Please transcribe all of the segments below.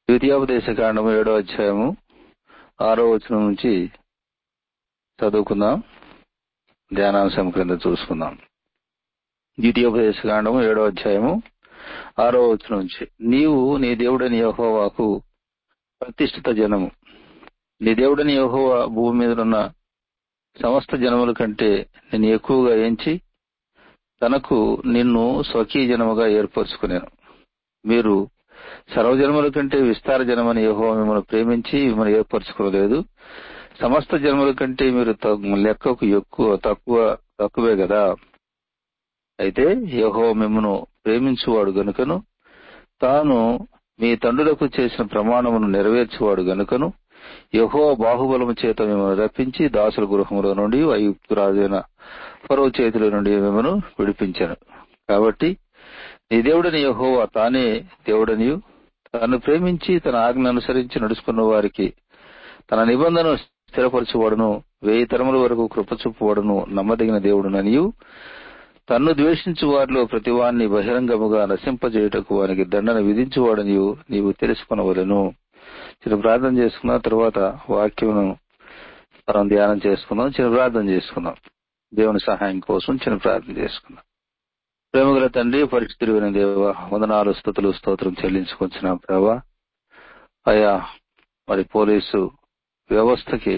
ద్వితీయోపదేశ కాండము ఏడో అధ్యాయము ఆరో వచనం నుంచి చదువుకుందాం ధ్యానాంశం క్రింద చూసుకుందాం ద్వితీయోపదేశ కాండము ఏడో అధ్యాయము ఆరో వచనం నుంచి నీవు నీ దేవుడని యహోవాకు ప్రతిష్ఠిత జనము నీ దేవుడని యహోవా భూమి మీద ఉన్న సమస్త జనముల కంటే నేను ఎక్కువగా ఎంచి తనకు నిన్ను స్వకీయ జనముగా ఏర్పరచుకునేను మీరు సర్వజన్మల కంటే విస్తార జనమని యహో మిమ్మల్ని ప్రేమించి మిమ్మల్ని ఏర్పరచుకోలేదు సమస్త జన్మల కంటే మీరు లెక్కకు ఎక్కువ తక్కువ తక్కువే కదా అయితే యహో మిమ్మను ప్రేమించువాడు గనుకను తాను మీ తండ్రులకు చేసిన ప్రమాణమును నెరవేర్చువాడు గనుకను యహో బాహుబలము చేత మిమ్మల్ని రప్పించి దాసుల గృహములో నుండి అయుక్తు రాజైన ఫరో చేతుల నుండి మిమ్మను విడిపించాను కాబట్టి నీ దేవుడని యహోవా తానే దేవుడనియు తను ప్రేమించి తన ఆజ్ఞ అనుసరించి నడుచుకున్న వారికి తన నిబంధన స్థిరపరచువాడును వెయ్యి తరముల వరకు కృపచూపువాడును నమ్మదగిన దేవుడుననియు తన్ను ద్వేషించు వారిలో ప్రతివాన్ని బహిరంగముగా నశింపజేయుటకు వానికి దండన విధించువాడనియు నీవు తెలుసుకునవలను చిన్న ప్రార్థన చేసుకున్న తర్వాత వాక్యమును మనం ధ్యానం చేసుకుందాం చిన్న ప్రార్థన చేసుకుందాం దేవుని సహాయం కోసం చిన్న ప్రార్థన చేసుకుందాం ప్రేమగల తండ్రి పరిస్థితి విన దేవ వందనాలు స్థుతులు స్తోత్రం చెల్లించుకొచ్చిన ప్రభా అయా మరి పోలీసు వ్యవస్థకి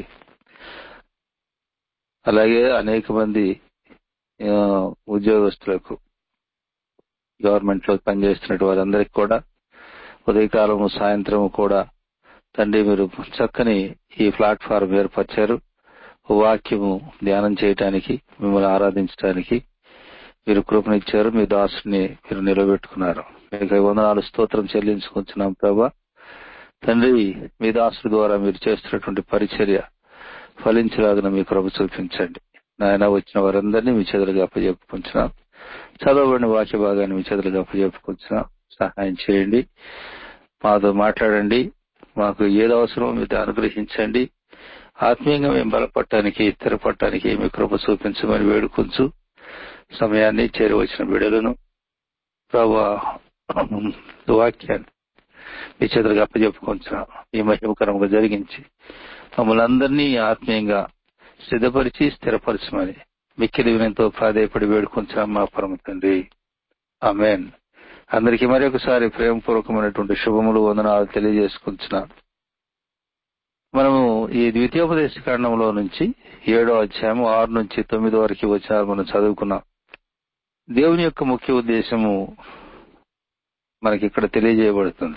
అలాగే అనేక మంది ఉద్యోగస్తులకు గవర్నమెంట్ లో పనిచేస్తున్నట్టు వారందరికీ కూడా ఉదయకాలము సాయంత్రము కూడా తండ్రి మీరు చక్కని ఈ ప్లాట్ఫారం ఏర్పరిచారు వాక్యము ధ్యానం చేయటానికి మిమ్మల్ని ఆరాధించడానికి మీరు కృపనిచ్చారు మీ దాసుని మీరు నిలబెట్టుకున్నారు మీకు వందనాలు స్తోత్రం చెల్లించుకుంటున్నాం ప్రభా తండ్రి మీ దాసుడి ద్వారా మీరు చేస్తున్నటువంటి పరిచర్య ఫలించలాగిన మీ కృప చూపించండి నాయన వచ్చిన వారందరినీ మీ చేతులుగా అప్పచెప్పుకుంటున్నాం చదవబడిన వాక్య భాగాన్ని మీ చేతులుగా అప్పచెప్పుకుంటున్నాం సహాయం చేయండి మాతో మాట్లాడండి మాకు ఏది అవసరమో మీరు అనుగ్రహించండి ఆత్మీయంగా మేము బలపడటానికి స్థిరపడటానికి మీ కృప చూపించమని వేడుకొంచు సమయాన్ని చేరవచ్చిన బిడలను ప్రభా వాక్యాన్ని మీ చేతులుగా అప్పచెప్పుకుంటున్నాం ఈ మహిమకరంగా జరిగించి మమ్మల్ని అందరినీ ఆత్మీయంగా సిద్ధపరిచి స్థిరపరచమని మిక్కిలి వినంతో ప్రాధాయపడి వేడుకుంటున్నాం మా పరమ తండ్రి ఆమెన్ అందరికీ మరొకసారి ప్రేమపూర్వకమైనటువంటి శుభములు వందనాలు తెలియజేసుకుంటున్నాం మనము ఈ ద్వితీయోపదేశ కాండంలో నుంచి ఏడో అధ్యాయం ఆరు నుంచి తొమ్మిది వరకు వచ్చిన మనం చదువుకున్నాం దేవుని యొక్క ముఖ్య ఉద్దేశము మనకి ఇక్కడ తెలియజేయబడుతుంది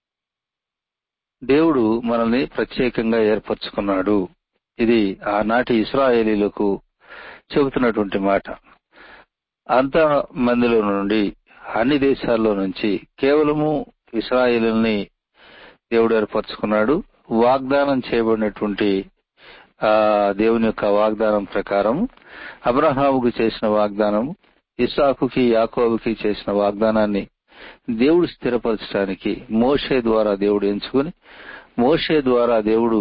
దేవుడు మనల్ని ప్రత్యేకంగా ఏర్పరచుకున్నాడు ఇది ఆనాటి ఇస్రాయేలీలకు చెబుతున్నటువంటి మాట అంత మందిలో నుండి అన్ని దేశాల్లో నుంచి కేవలము ఇస్రాయేలుని దేవుడు ఏర్పరచుకున్నాడు వాగ్దానం చేయబడినటువంటి ఆ దేవుని యొక్క వాగ్దానం ప్రకారం అబ్రహాముకు చేసిన వాగ్దానం ఇసాకుకి యాకోబుకి చేసిన వాగ్దానాన్ని దేవుడు స్థిరపరచడానికి మోషే ద్వారా దేవుడు ఎంచుకుని మోషే ద్వారా దేవుడు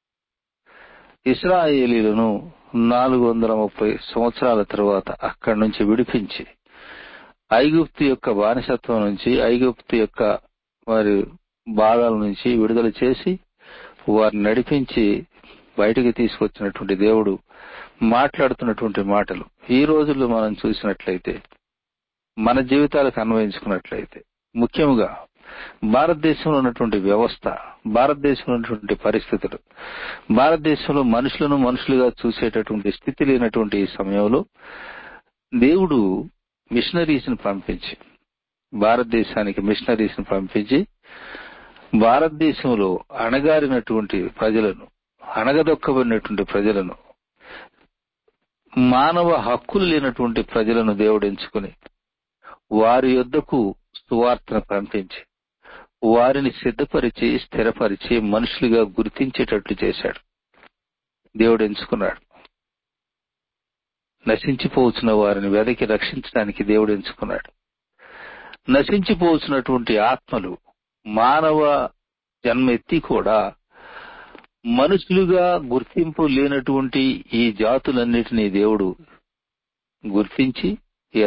ఇస్రాయేలీలను నాలుగు వందల ముప్పై సంవత్సరాల తర్వాత అక్కడి నుంచి విడిపించి ఐగుప్తు యొక్క బానిసత్వం నుంచి ఐగుప్తు యొక్క మరి బాధల నుంచి విడుదల చేసి వారిని నడిపించి బయటికి తీసుకొచ్చినటువంటి దేవుడు మాట్లాడుతున్నటువంటి మాటలు ఈ రోజుల్లో మనం చూసినట్లయితే మన జీవితాలకు అన్వయించుకున్నట్లయితే ముఖ్యంగా భారతదేశంలో ఉన్నటువంటి వ్యవస్థ భారతదేశంలో ఉన్నటువంటి పరిస్థితులు భారతదేశంలో మనుషులను మనుషులుగా చూసేటటువంటి స్థితి లేనటువంటి ఈ సమయంలో దేవుడు మిషనరీస్ ని పంపించి భారతదేశానికి మిషనరీస్ ని పంపించి భారతదేశంలో అణగారినటువంటి ప్రజలను అణగదొక్కబడినటువంటి ప్రజలను మానవ హక్కులు లేనటువంటి ప్రజలను దేవుడు ఎంచుకుని వారి యొద్దకు సువార్తను పంపించి వారిని సిద్ధపరిచి స్థిరపరిచి మనుషులుగా గుర్తించేటట్లు చేశాడు దేవుడు ఎంచుకున్నాడు నశించిపోవచ్చిన వారిని వెదకి రక్షించడానికి దేవుడు ఎంచుకున్నాడు నశించిపోవచ్చినటువంటి ఆత్మలు మానవ జన్మ ఎత్తి కూడా మనుషులుగా గుర్తింపు లేనటువంటి ఈ జాతులన్నిటినీ దేవుడు గుర్తించి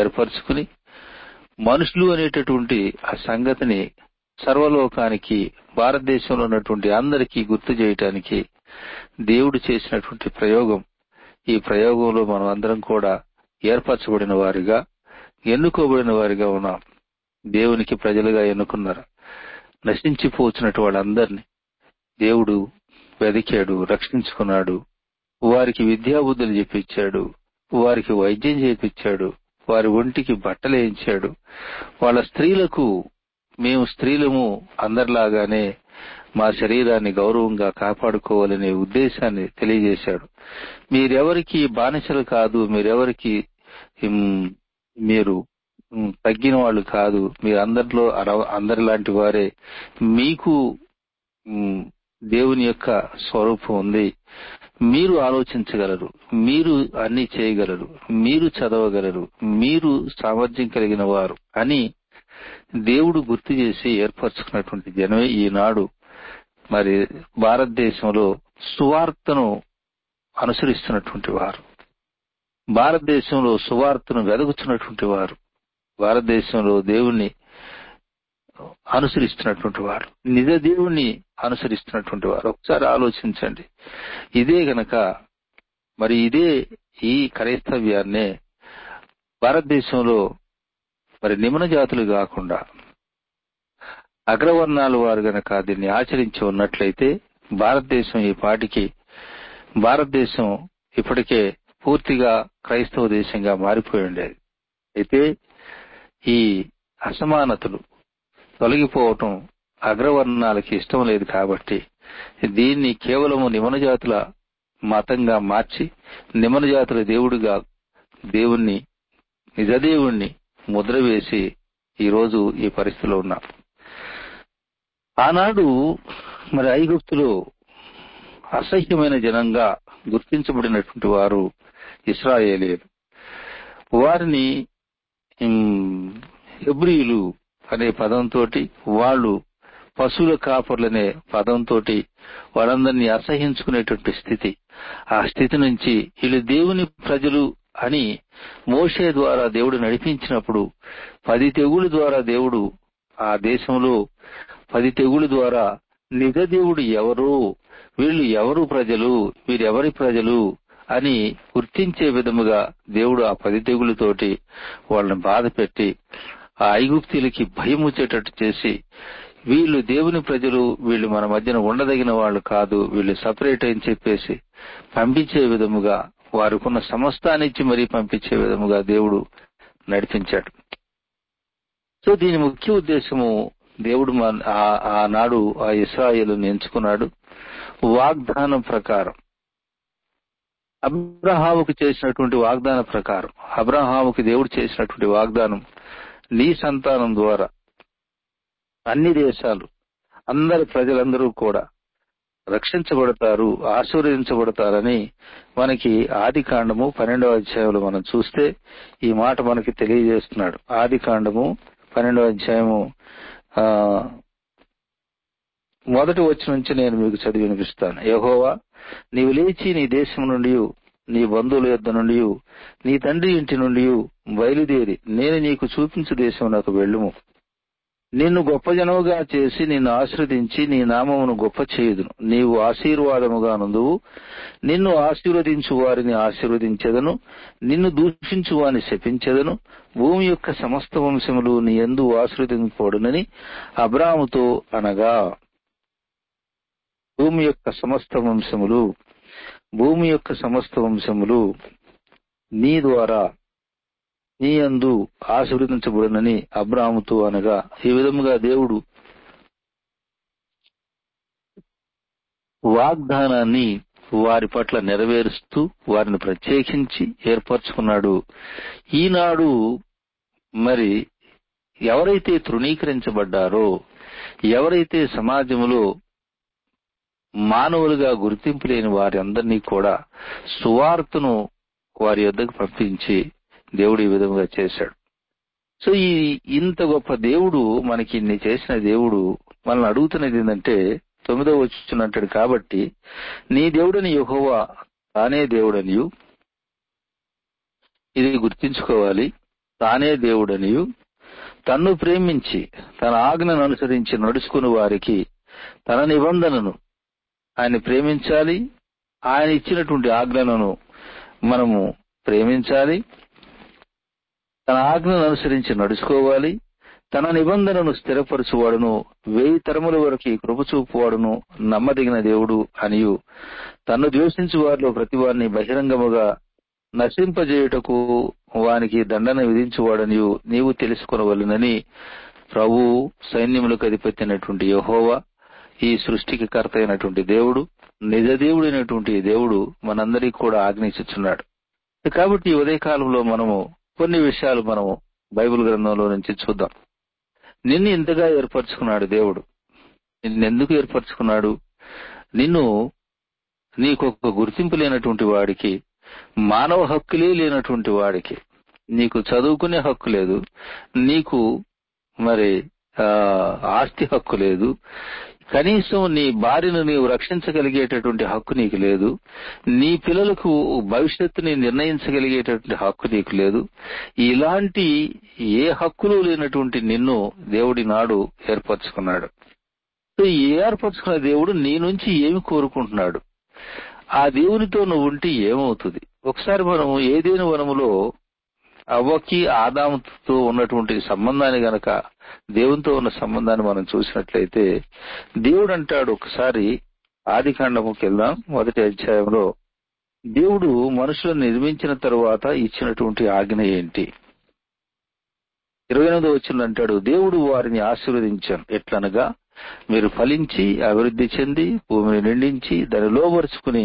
ఏర్పరచుకుని మనుషులు అనేటటువంటి ఆ సంగతిని సర్వలోకానికి భారతదేశంలో ఉన్నటువంటి అందరికీ గుర్తు చేయటానికి దేవుడు చేసినటువంటి ప్రయోగం ఈ ప్రయోగంలో మనం అందరం కూడా ఏర్పరచబడిన వారిగా ఎన్నుకోబడిన వారిగా ఉన్నాం దేవునికి ప్రజలుగా ఎన్నుకున్నారు నశించిపోతున్నట్టు వాళ్ళందరినీ దేవుడు వెదికాడు రక్షించుకున్నాడు వారికి విద్యాబుద్ధులు చెప్పించాడు వారికి వైద్యం చేపించాడు వారి ఒంటికి బట్టలు వేయించాడు వాళ్ళ స్త్రీలకు మేము స్త్రీలము అందరిలాగానే మా శరీరాన్ని గౌరవంగా కాపాడుకోవాలనే ఉద్దేశాన్ని తెలియజేశాడు మీరెవరికి బానిసలు కాదు మీరెవరికి ఉమ్, మీరు ఉమ్, తగ్గిన వాళ్ళు కాదు మీరు అందరిలో అర- అందరిలాంటి వారే మీకు ఉమ్, దేవుని యొక్క స్వరూపం ఉంది మీరు ఆలోచించగలరు మీరు అన్ని చేయగలరు మీరు చదవగలరు మీరు సామర్థ్యం కలిగిన వారు అని దేవుడు గుర్తు చేసి ఏర్పరచుకున్నటువంటి జనమే ఈనాడు మరి భారతదేశంలో సువార్తను అనుసరిస్తున్నటువంటి వారు భారతదేశంలో సువార్తను వెదగుతున్నటువంటి వారు భారతదేశంలో దేవుణ్ణి అనుసరిస్తున్నటువంటి వారు నిజ దేవుణ్ణి అనుసరిస్తున్నటువంటి వారు ఒకసారి ఆలోచించండి ఇదే గనక మరి ఇదే ఈ క్రైస్తవ్యాన్నే భారతదేశంలో మరి నిమ్న జాతులు కాకుండా అగ్రవర్ణాల వారు గనక దీన్ని ఆచరించి ఉన్నట్లయితే భారతదేశం ఈ పాటికి భారతదేశం ఇప్పటికే పూర్తిగా క్రైస్తవ దేశంగా మారిపోయి ఉండేది అయితే ఈ అసమానతలు తొలగిపోవటం అగ్రవర్ణాలకి ఇష్టం లేదు కాబట్టి దీన్ని కేవలము నిమన జాతుల మతంగా మార్చి నిమన జాతుల దేవుడిగా దేవుణ్ణి నిజదేవుణ్ణి ముద్ర వేసి ఈరోజు ఈ పరిస్థితిలో ఉన్నాం ఆనాడు మరి ఐగుప్తులో అసహ్యమైన జనంగా గుర్తించబడినటువంటి వారు ఇస్రాయేలీలు వారిని ఉమ్, హెబ్రీయులు అనే పదంతో వాళ్ళు పశువుల కాపర్లనే పదంతో వాళ్ళందరినీ అసహించుకునేటువంటి స్థితి ఆ స్థితి నుంచి వీళ్ళు దేవుని ప్రజలు అని మోషే ద్వారా దేవుడు నడిపించినప్పుడు పది తెగుల ద్వారా దేవుడు ఆ దేశంలో పది తెగుల ద్వారా నిజ దేవుడు ఎవరు వీళ్ళు ఎవరు ప్రజలు వీరెవరి ప్రజలు అని గుర్తించే విధముగా దేవుడు ఆ పది తెగులతోటి వాళ్ళని బాధ పెట్టి ఆ ఐగుప్తీలకి భయం వచ్చేటట్టు చేసి వీళ్ళు దేవుని ప్రజలు వీళ్ళు మన మధ్యన ఉండదగిన వాళ్ళు కాదు వీళ్ళు సపరేట్ అని చెప్పేసి పంపించే విధముగా వారికున్న సమస్తాన్ని ఇచ్చి మరీ పంపించే విధముగా దేవుడు నడిపించాడు సో దీని ముఖ్య ఉద్దేశము దేవుడు మన- ఆ- ఆనాడు ఆ ఇస్రాయేలుని ఎంచుకున్నాడు వాగ్దానం ప్రకారం అబ్రహాముకు చేసినటువంటి వాగ్దాన ప్రకారం అబ్రహాముకి దేవుడు చేసినటువంటి వాగ్దానం నీ సంతానం ద్వారా అన్ని దేశాలు అందరి ప్రజలందరూ కూడా రక్షించబడతారు ఆశీర్వదించబడతారని మనకి ఆది కాండము పన్నెండవ అధ్యాయంలో మనం చూస్తే ఈ మాట మనకి తెలియజేస్తున్నాడు ఆది కాండము పన్నెండవ అధ్యాయము ఆ మొదటి వచ్చి నుంచి నేను మీకు చదివి వినిపిస్తాను యహోవా నీవు లేచి నీ దేశం నుండి నీ బంధువుల యొద్ద నుండి నీ తండ్రి ఇంటి నుండి బయలుదేరి నేను నీకు చూపించు దేశం నాకు వెళ్ళుము నిన్ను గొప్ప జనముగా చేసి నిన్ను ఆశ్రదించి నీ నామమును గొప్ప చేయుదును నీవు ఆశీర్వాదముగా నుందువు నిన్ను ఆశీర్వదించు వారిని ఆశీర్వదించెదను నిన్ను దూషించు వారిని శపించెదను భూమి యొక్క సమస్త వంశములు నీ ఎందు ఆశీర్వదింపబడునని అబ్రాముతో అనగా భూమి యొక్క సమస్త వంశములు భూమి యొక్క సమస్త వంశములు నీ ద్వారా నీ అందు ఆశీర్వదించబడునని అబ్రాముతో అనగా ఈ విధముగా దేవుడు వాగ్దానాన్ని వారి పట్ల నెరవేరుస్తూ వారిని ప్రత్యేకించి ఏర్పరచుకున్నాడు ఈనాడు మరి ఎవరైతే తృణీకరించబడ్డారో ఎవరైతే సమాజంలో మానవులుగా గుర్తింపు లేని వారి అందరినీ కూడా సువార్తను వారి యొద్దకు పంపించి దేవుడు ఈ విధంగా చేశాడు సో ఈ ఇంత గొప్ప దేవుడు మనకి ఇన్ని చేసిన దేవుడు మనల్ని అడుగుతున్నది ఏంటంటే తొమ్మిదో వచ్చుచున్నట్టాడు కాబట్టి నీ దేవుడని యెహోవా తానే దేవుడనియు ఇది గుర్తించుకోవాలి తానే దేవుడనియు తన్ను ప్రేమించి తన ఆజ్ఞను అనుసరించి నడుచుకుని వారికి తన నిబంధనను ఆయన ప్రేమించాలి ఆయన ఇచ్చినటువంటి ఆజ్ఞలను మనము ప్రేమించాలి తన ఆజ్ఞను అనుసరించి నడుచుకోవాలి తన నిబంధనను స్థిరపరచువాడును వెయ్యి తరముల వరకు కృప చూపువాడును నమ్మదగిన దేవుడు అనియు తన్ను ద్వేషించు వారిలో ప్రతి వారిని బహిరంగముగా నశింపజేయుటకు వానికి దండన విధించువాడనియు నీవు తెలుసుకొనవలనని ప్రభు సైన్యములకు అధిపతినటువంటి యహోవా ఈ సృష్టికి కర్త అయినటువంటి దేవుడు నిజ దేవుడైనటువంటి దేవుడు మనందరికీ కూడా ఆజ్ఞించుచున్నాడు కాబట్టి ఈ ఉదయకాలంలో మనము కొన్ని విషయాలు మనము బైబిల్ గ్రంథంలో నుంచి చూద్దాం నిన్ను ఇంతగా ఏర్పరచుకున్నాడు దేవుడు నిన్నెందుకు ఏర్పరచుకున్నాడు నిన్ను నీకు ఒక గుర్తింపు లేనటువంటి వాడికి మానవ హక్కులే లేనటువంటి వాడికి నీకు చదువుకునే హక్కు లేదు నీకు మరి ఆ, ఆస్తి హక్కు లేదు కనీసం నీ భార్యను నీవు రక్షించగలిగేటటువంటి హక్కు నీకు లేదు నీ పిల్లలకు భవిష్యత్తుని నిర్ణయించగలిగేటటువంటి హక్కు నీకు లేదు ఇలాంటి ఏ హక్కులు లేనటువంటి నిన్ను దేవుడి నాడు ఏర్పరచుకున్నాడు సో ఈ ఏర్పరచుకున్న దేవుడు నీ నుంచి ఏమి కోరుకుంటున్నాడు ఆ దేవునితో నువ్వు ఉంటే ఏమవుతుంది ఒకసారి మనం ఏదేని వనములో అవ్వకి ఆదాముతో ఉన్నటువంటి సంబంధాన్ని గనక దేవునితో ఉన్న సంబంధాన్ని మనం చూసినట్లయితే దేవుడు అంటాడు ఒకసారి ఆది కాండముకి వెళ్దాం మొదటి అధ్యాయంలో దేవుడు మనుషులను నిర్మించిన తరువాత ఇచ్చినటువంటి ఆజ్ఞ ఏంటి ఇరవై ఎనిమిదో వచ్చిన అంటాడు దేవుడు వారిని ఆశీర్వదించాను ఎట్లనగా మీరు ఫలించి అభివృద్ధి చెంది భూమిని నిండించి దాన్ని లోబరుచుకుని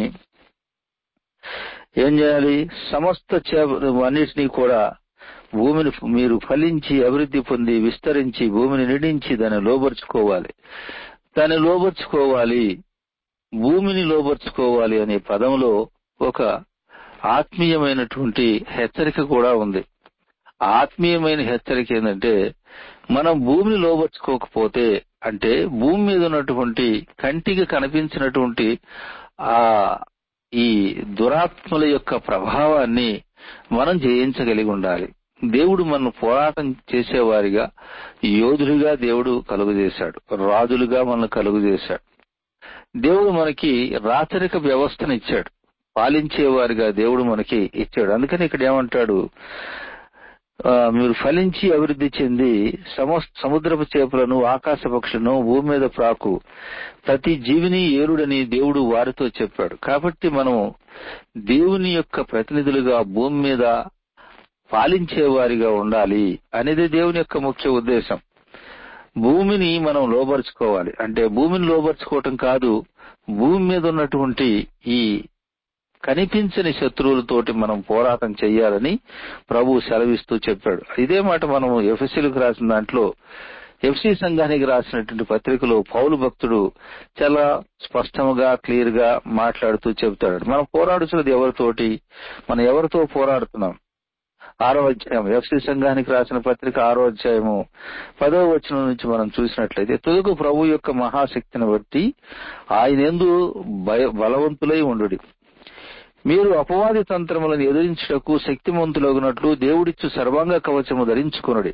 ఏం చేయాలి సమస్త చేప అన్నిటినీ కూడా భూమిని మీరు ఫలించి అభివృద్ధి పొంది విస్తరించి భూమిని నిండించి దాన్ని లోబరుచుకోవాలి దాన్ని లోబరుచుకోవాలి భూమిని లోబరుచుకోవాలి అనే పదంలో ఒక ఆత్మీయమైనటువంటి హెచ్చరిక కూడా ఉంది ఆత్మీయమైన హెచ్చరిక ఏంటంటే మనం భూమిని లోబర్చుకోకపోతే అంటే భూమి మీద ఉన్నటువంటి కంటికి కనిపించినటువంటి ఆ ఈ దురాత్మల యొక్క ప్రభావాన్ని మనం జయించగలిగి ఉండాలి దేవుడు మనం పోరాటం చేసేవారిగా యోధులుగా దేవుడు కలుగు చేశాడు రాజులుగా మనల్ని కలుగు చేశాడు దేవుడు మనకి రాచరిక వ్యవస్థను ఇచ్చాడు పాలించేవారిగా దేవుడు మనకి ఇచ్చాడు అందుకని ఇక్కడ ఏమంటాడు ఆ, మీరు ఫలించి అభివృద్ధి చెంది సమ- సముద్రపు చేపలను ఆకాశ పక్షులను భూమి మీద ప్రాకు ప్రతి జీవిని ఏరుడని దేవుడు వారితో చెప్పాడు కాబట్టి మనం దేవుని యొక్క ప్రతినిధులుగా భూమి మీద పాలించేవారిగా ఉండాలి అనేది దేవుని యొక్క ముఖ్య ఉద్దేశం భూమిని మనం లోబరుచుకోవాలి అంటే భూమిని లోబరుచుకోవటం కాదు భూమి మీద ఉన్నటువంటి ఈ కనిపించని శత్రువులతోటి మనం పోరాటం చేయాలని ప్రభు సెలవిస్తూ చెప్పాడు ఇదే మాట మనం ఎఫ్ఎస్సీలకు రాసిన దాంట్లో ఎఫ్సి సంఘానికి రాసినటువంటి పత్రికలో పౌలు భక్తుడు చాలా స్పష్టంగా క్లియర్ గా మాట్లాడుతూ చెబుతాడు మనం పోరాడుతున్నది ఎవరితోటి మనం ఎవరితో పోరాడుతున్నాం ఆరో అధ్యాయం ఎఫ్సి సంఘానికి రాసిన పత్రిక ఆరో అధ్యాయము పదవ వచనం నుంచి మనం చూసినట్లయితే తుదకు ప్రభు యొక్క మహాశక్తిని బట్టి ఆయన ఎందు భయ బలవంతులై ఉండుడి మీరు అపవాది తంత్రములను ఎదిరించుటకు శక్తిమంతులగునట్లు దేవుడిచ్చు సర్వాంగ కవచము ధరించుకొనుడి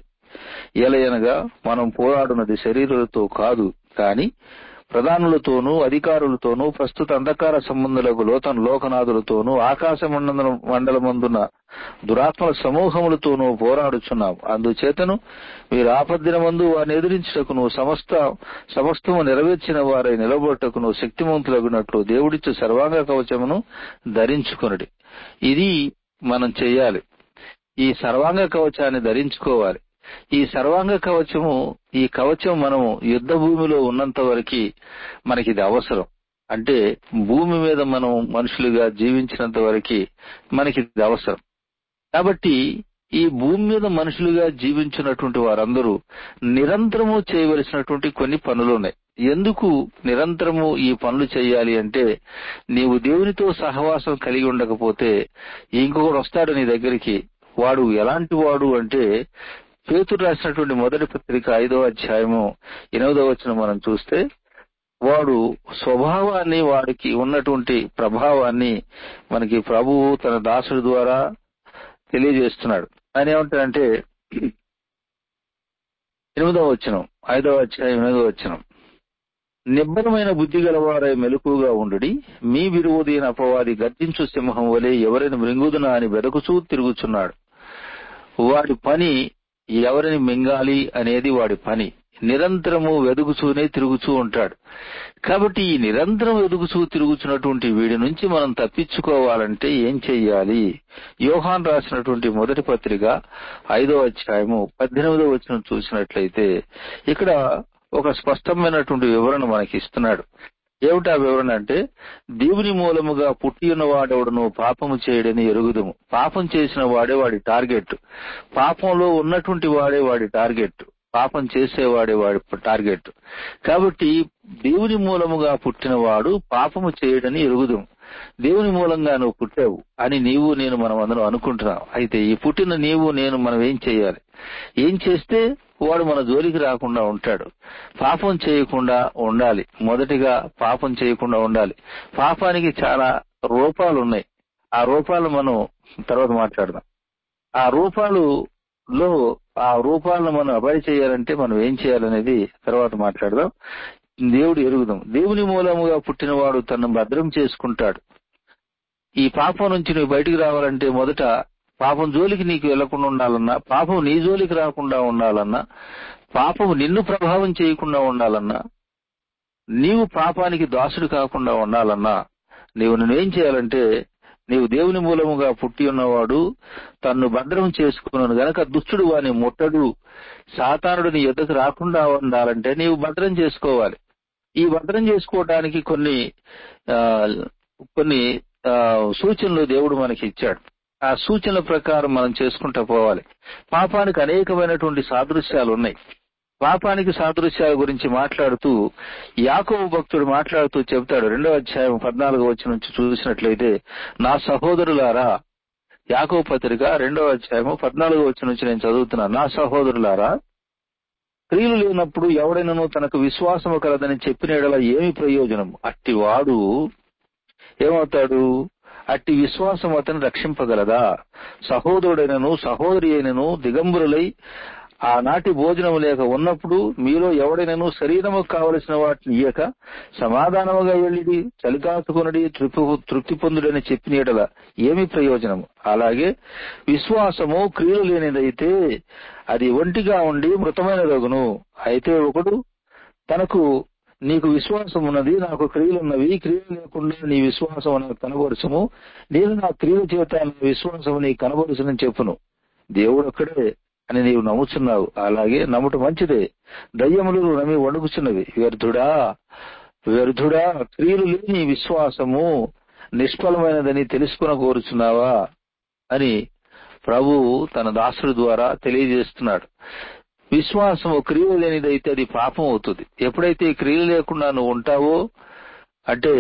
ఎలయనగా మనం పోరాడున్నది శరీరులతో కాదు కాని ప్రధానులతోనూ అధికారులతోనూ ప్రస్తుత అంధకార సంబంధులకు లోతన లోకనాథులతోనూ ఆకాశ మండల మండలమందున దురాత్మల సమూహములతోనూ పోరాడుచున్నాం అందుచేతను మీరు ఆపద్దినమందు వారిని ఎదిరించుటకును సమస్త సమస్తము నెరవేర్చిన వారై నిలబొట్టకును శక్తిమంతులగునట్లు దేవుడిచ్చు సర్వాంగ కవచమును ధరించుకొనుడి ఇది మనం చెయ్యాలి ఈ సర్వాంగ కవచాన్ని ధరించుకోవాలి ఈ సర్వాంగ కవచము ఈ కవచం మనము యుద్ధ భూమిలో ఉన్నంత వరకు మనకి ఇది అవసరం అంటే భూమి మీద మనం మనుషులుగా జీవించినంత వరకు మనకి ఇది అవసరం కాబట్టి ఈ భూమి మీద మనుషులుగా జీవించినటువంటి వారందరూ నిరంతరము చేయవలసినటువంటి కొన్ని పనులు ఉన్నాయి ఎందుకు నిరంతరము ఈ పనులు చేయాలి అంటే నీవు దేవునితో సహవాసం కలిగి ఉండకపోతే ఇంకొకడు వస్తాడు నీ దగ్గరికి వాడు ఎలాంటి వాడు అంటే పేతురు రాసినటువంటి మొదటి పత్రిక ఐదో అధ్యాయము ఎనిమిదో వచ్చిన మనం చూస్తే వాడు స్వభావాన్ని వాడికి ఉన్నటువంటి ప్రభావాన్ని మనకి ప్రభువు తన దాసుడి ద్వారా తెలియజేస్తున్నాడు ఆయన ఏమంటాడంటే ఎనిమిదవ వచనం ఐదవ అధ్యాయం ఎనిమిదవ వచనం నిబ్బరమైన బుద్ధి గలవారై మెలకుగా ఉండుడి మీ విరోధైన అపవాది గర్జించు సింహం వలె ఎవరిని మృంగుదునా అని వెదకుచూ తిరుగుచున్నాడు వాడి పని ఎవరిని మింగాలి అనేది వాడి పని నిరంతరము వెదుగుచూనే తిరుగుచూ ఉంటాడు కాబట్టి ఈ నిరంతరం వెదుగుచూ తిరుగుచున్నటువంటి వీడి నుంచి మనం తప్పించుకోవాలంటే ఏం చెయ్యాలి యోహాన్ రాసినటువంటి మొదటి పత్రిక ఐదో అధ్యాయము పద్దెనిమిదో వచ్చిన చూసినట్లయితే ఇక్కడ ఒక స్పష్టమైనటువంటి వివరణ మనకి ఇస్తున్నాడు ఏమిటా వివరణ అంటే దేవుని మూలముగా పుట్టి ఉన్న వాడెవడను పాపము చేయడని ఎరుగుదుము పాపం చేసిన వాడే వాడి టార్గెట్ పాపంలో ఉన్నటువంటి వాడే వాడి టార్గెట్ పాపం చేసేవాడే వాడి టార్గెట్ కాబట్టి దేవుని మూలముగా పుట్టినవాడు పాపము చేయడని ఎరుగుదుము దేవుని మూలంగా నువ్వు పుట్టావు అని నీవు నేను మనం అందరం అనుకుంటున్నాం అయితే ఈ పుట్టిన నీవు నేను మనం ఏం చేయాలి ఏం చేస్తే వాడు మన జోలికి రాకుండా ఉంటాడు పాపం చేయకుండా ఉండాలి మొదటిగా పాపం చేయకుండా ఉండాలి పాపానికి చాలా రూపాలు ఉన్నాయి ఆ రూపాలు మనం తర్వాత మాట్లాడదాం ఆ రూపాలు లో ఆ రూపాలను మనం అబాయి చేయాలంటే మనం ఏం చేయాలనేది తర్వాత మాట్లాడదాం దేవుడు ఎరుగుదాం దేవుని మూలముగా పుట్టినవాడు తను భద్రం చేసుకుంటాడు ఈ పాపం నుంచి నువ్వు బయటికి రావాలంటే మొదట పాపం జోలికి నీకు వెళ్లకుండా ఉండాలన్నా పాపం నీ జోలికి రాకుండా ఉండాలన్నా పాపం నిన్ను ప్రభావం చేయకుండా ఉండాలన్నా నీవు పాపానికి దాసుడు కాకుండా ఉండాలన్నా నీవు నువ్వేం చేయాలంటే నీవు దేవుని మూలముగా పుట్టి ఉన్నవాడు తన్ను భద్రం చేసుకున్నాను గనక దుష్టుడు వాని ముట్టడు సాతానుడు నీ ఎద్దకు రాకుండా ఉండాలంటే నీవు భద్రం చేసుకోవాలి ఈ భద్రం చేసుకోవడానికి కొన్ని ఆ, కొన్ని ఆ, సూచనలు దేవుడు మనకి ఇచ్చాడు ఆ సూచనల ప్రకారం మనం చేసుకుంటూ పోవాలి పాపానికి అనేకమైనటువంటి సాదృశ్యాలు ఉన్నాయి పాపానికి సాదృశ్యాల గురించి మాట్లాడుతూ యాకోబు భక్తుడు మాట్లాడుతూ చెబుతాడు రెండో అధ్యాయం పద్నాలుగు వచ్చి నుంచి చూసినట్లయితే నా సహోదరులారా యాకోబు పత్రిక రెండో అధ్యాయము పద్నాలుగు వచ్చి నుంచి నేను చదువుతున్నాను నా సహోదరులారా స్త్రీలు లేనప్పుడు ఎవడైనాను తనకు విశ్వాసము కలదని చెప్పిన యెడల ఏమి ప్రయోజనం అట్టి వాడు ఏమవుతాడు అట్టి విశ్వాసం అతను రక్షింపగలదా సహోదరుడైనను సహోదరి అయినను దిగంబరులై ఆనాటి భోజనం లేక ఉన్నప్పుడు మీలో ఎవడైనను శరీరము కావలసిన వాటిని ఇయ్యక సమాధానముగా వెళ్ళిది చలికాచుకునడి తృప్తి తృప్తి పొందుడని చెప్పిన యెడల ఏమి ప్రయోజనము అలాగే విశ్వాసము క్రియలు లేనిదైతే అది ఒంటిగా ఉండి మృతమైన రగును అయితే ఒకడు తనకు నీకు విశ్వాసం ఉన్నది నాకు క్రియలున్నవి క్రియలు లేకుండా నీ విశ్వాసం నాకు కనబరుచము నేను నా క్రియల చేత నా విశ్వాసం నీ కనబరుచునని చెప్పును దేవుడు ఒక్కడే అని నీవు నమ్ముచున్నావు అలాగే నమ్ముట మంచిదే దయ్యములు నమ్మి వణుకుచున్నవి వ్యర్థుడా వ్యర్థుడా క్రియలు లేని విశ్వాసము నిష్ఫలమైనదని తెలుసుకున కోరుచున్నావా అని ప్రభు తన దాసుడి ద్వారా తెలియజేస్తున్నాడు విశ్వాసము క్రియలు లేనిదైతే అది పాపం అవుతుంది ఎప్పుడైతే క్రియలు లేకుండా నువ్వు ఉంటావో అంటే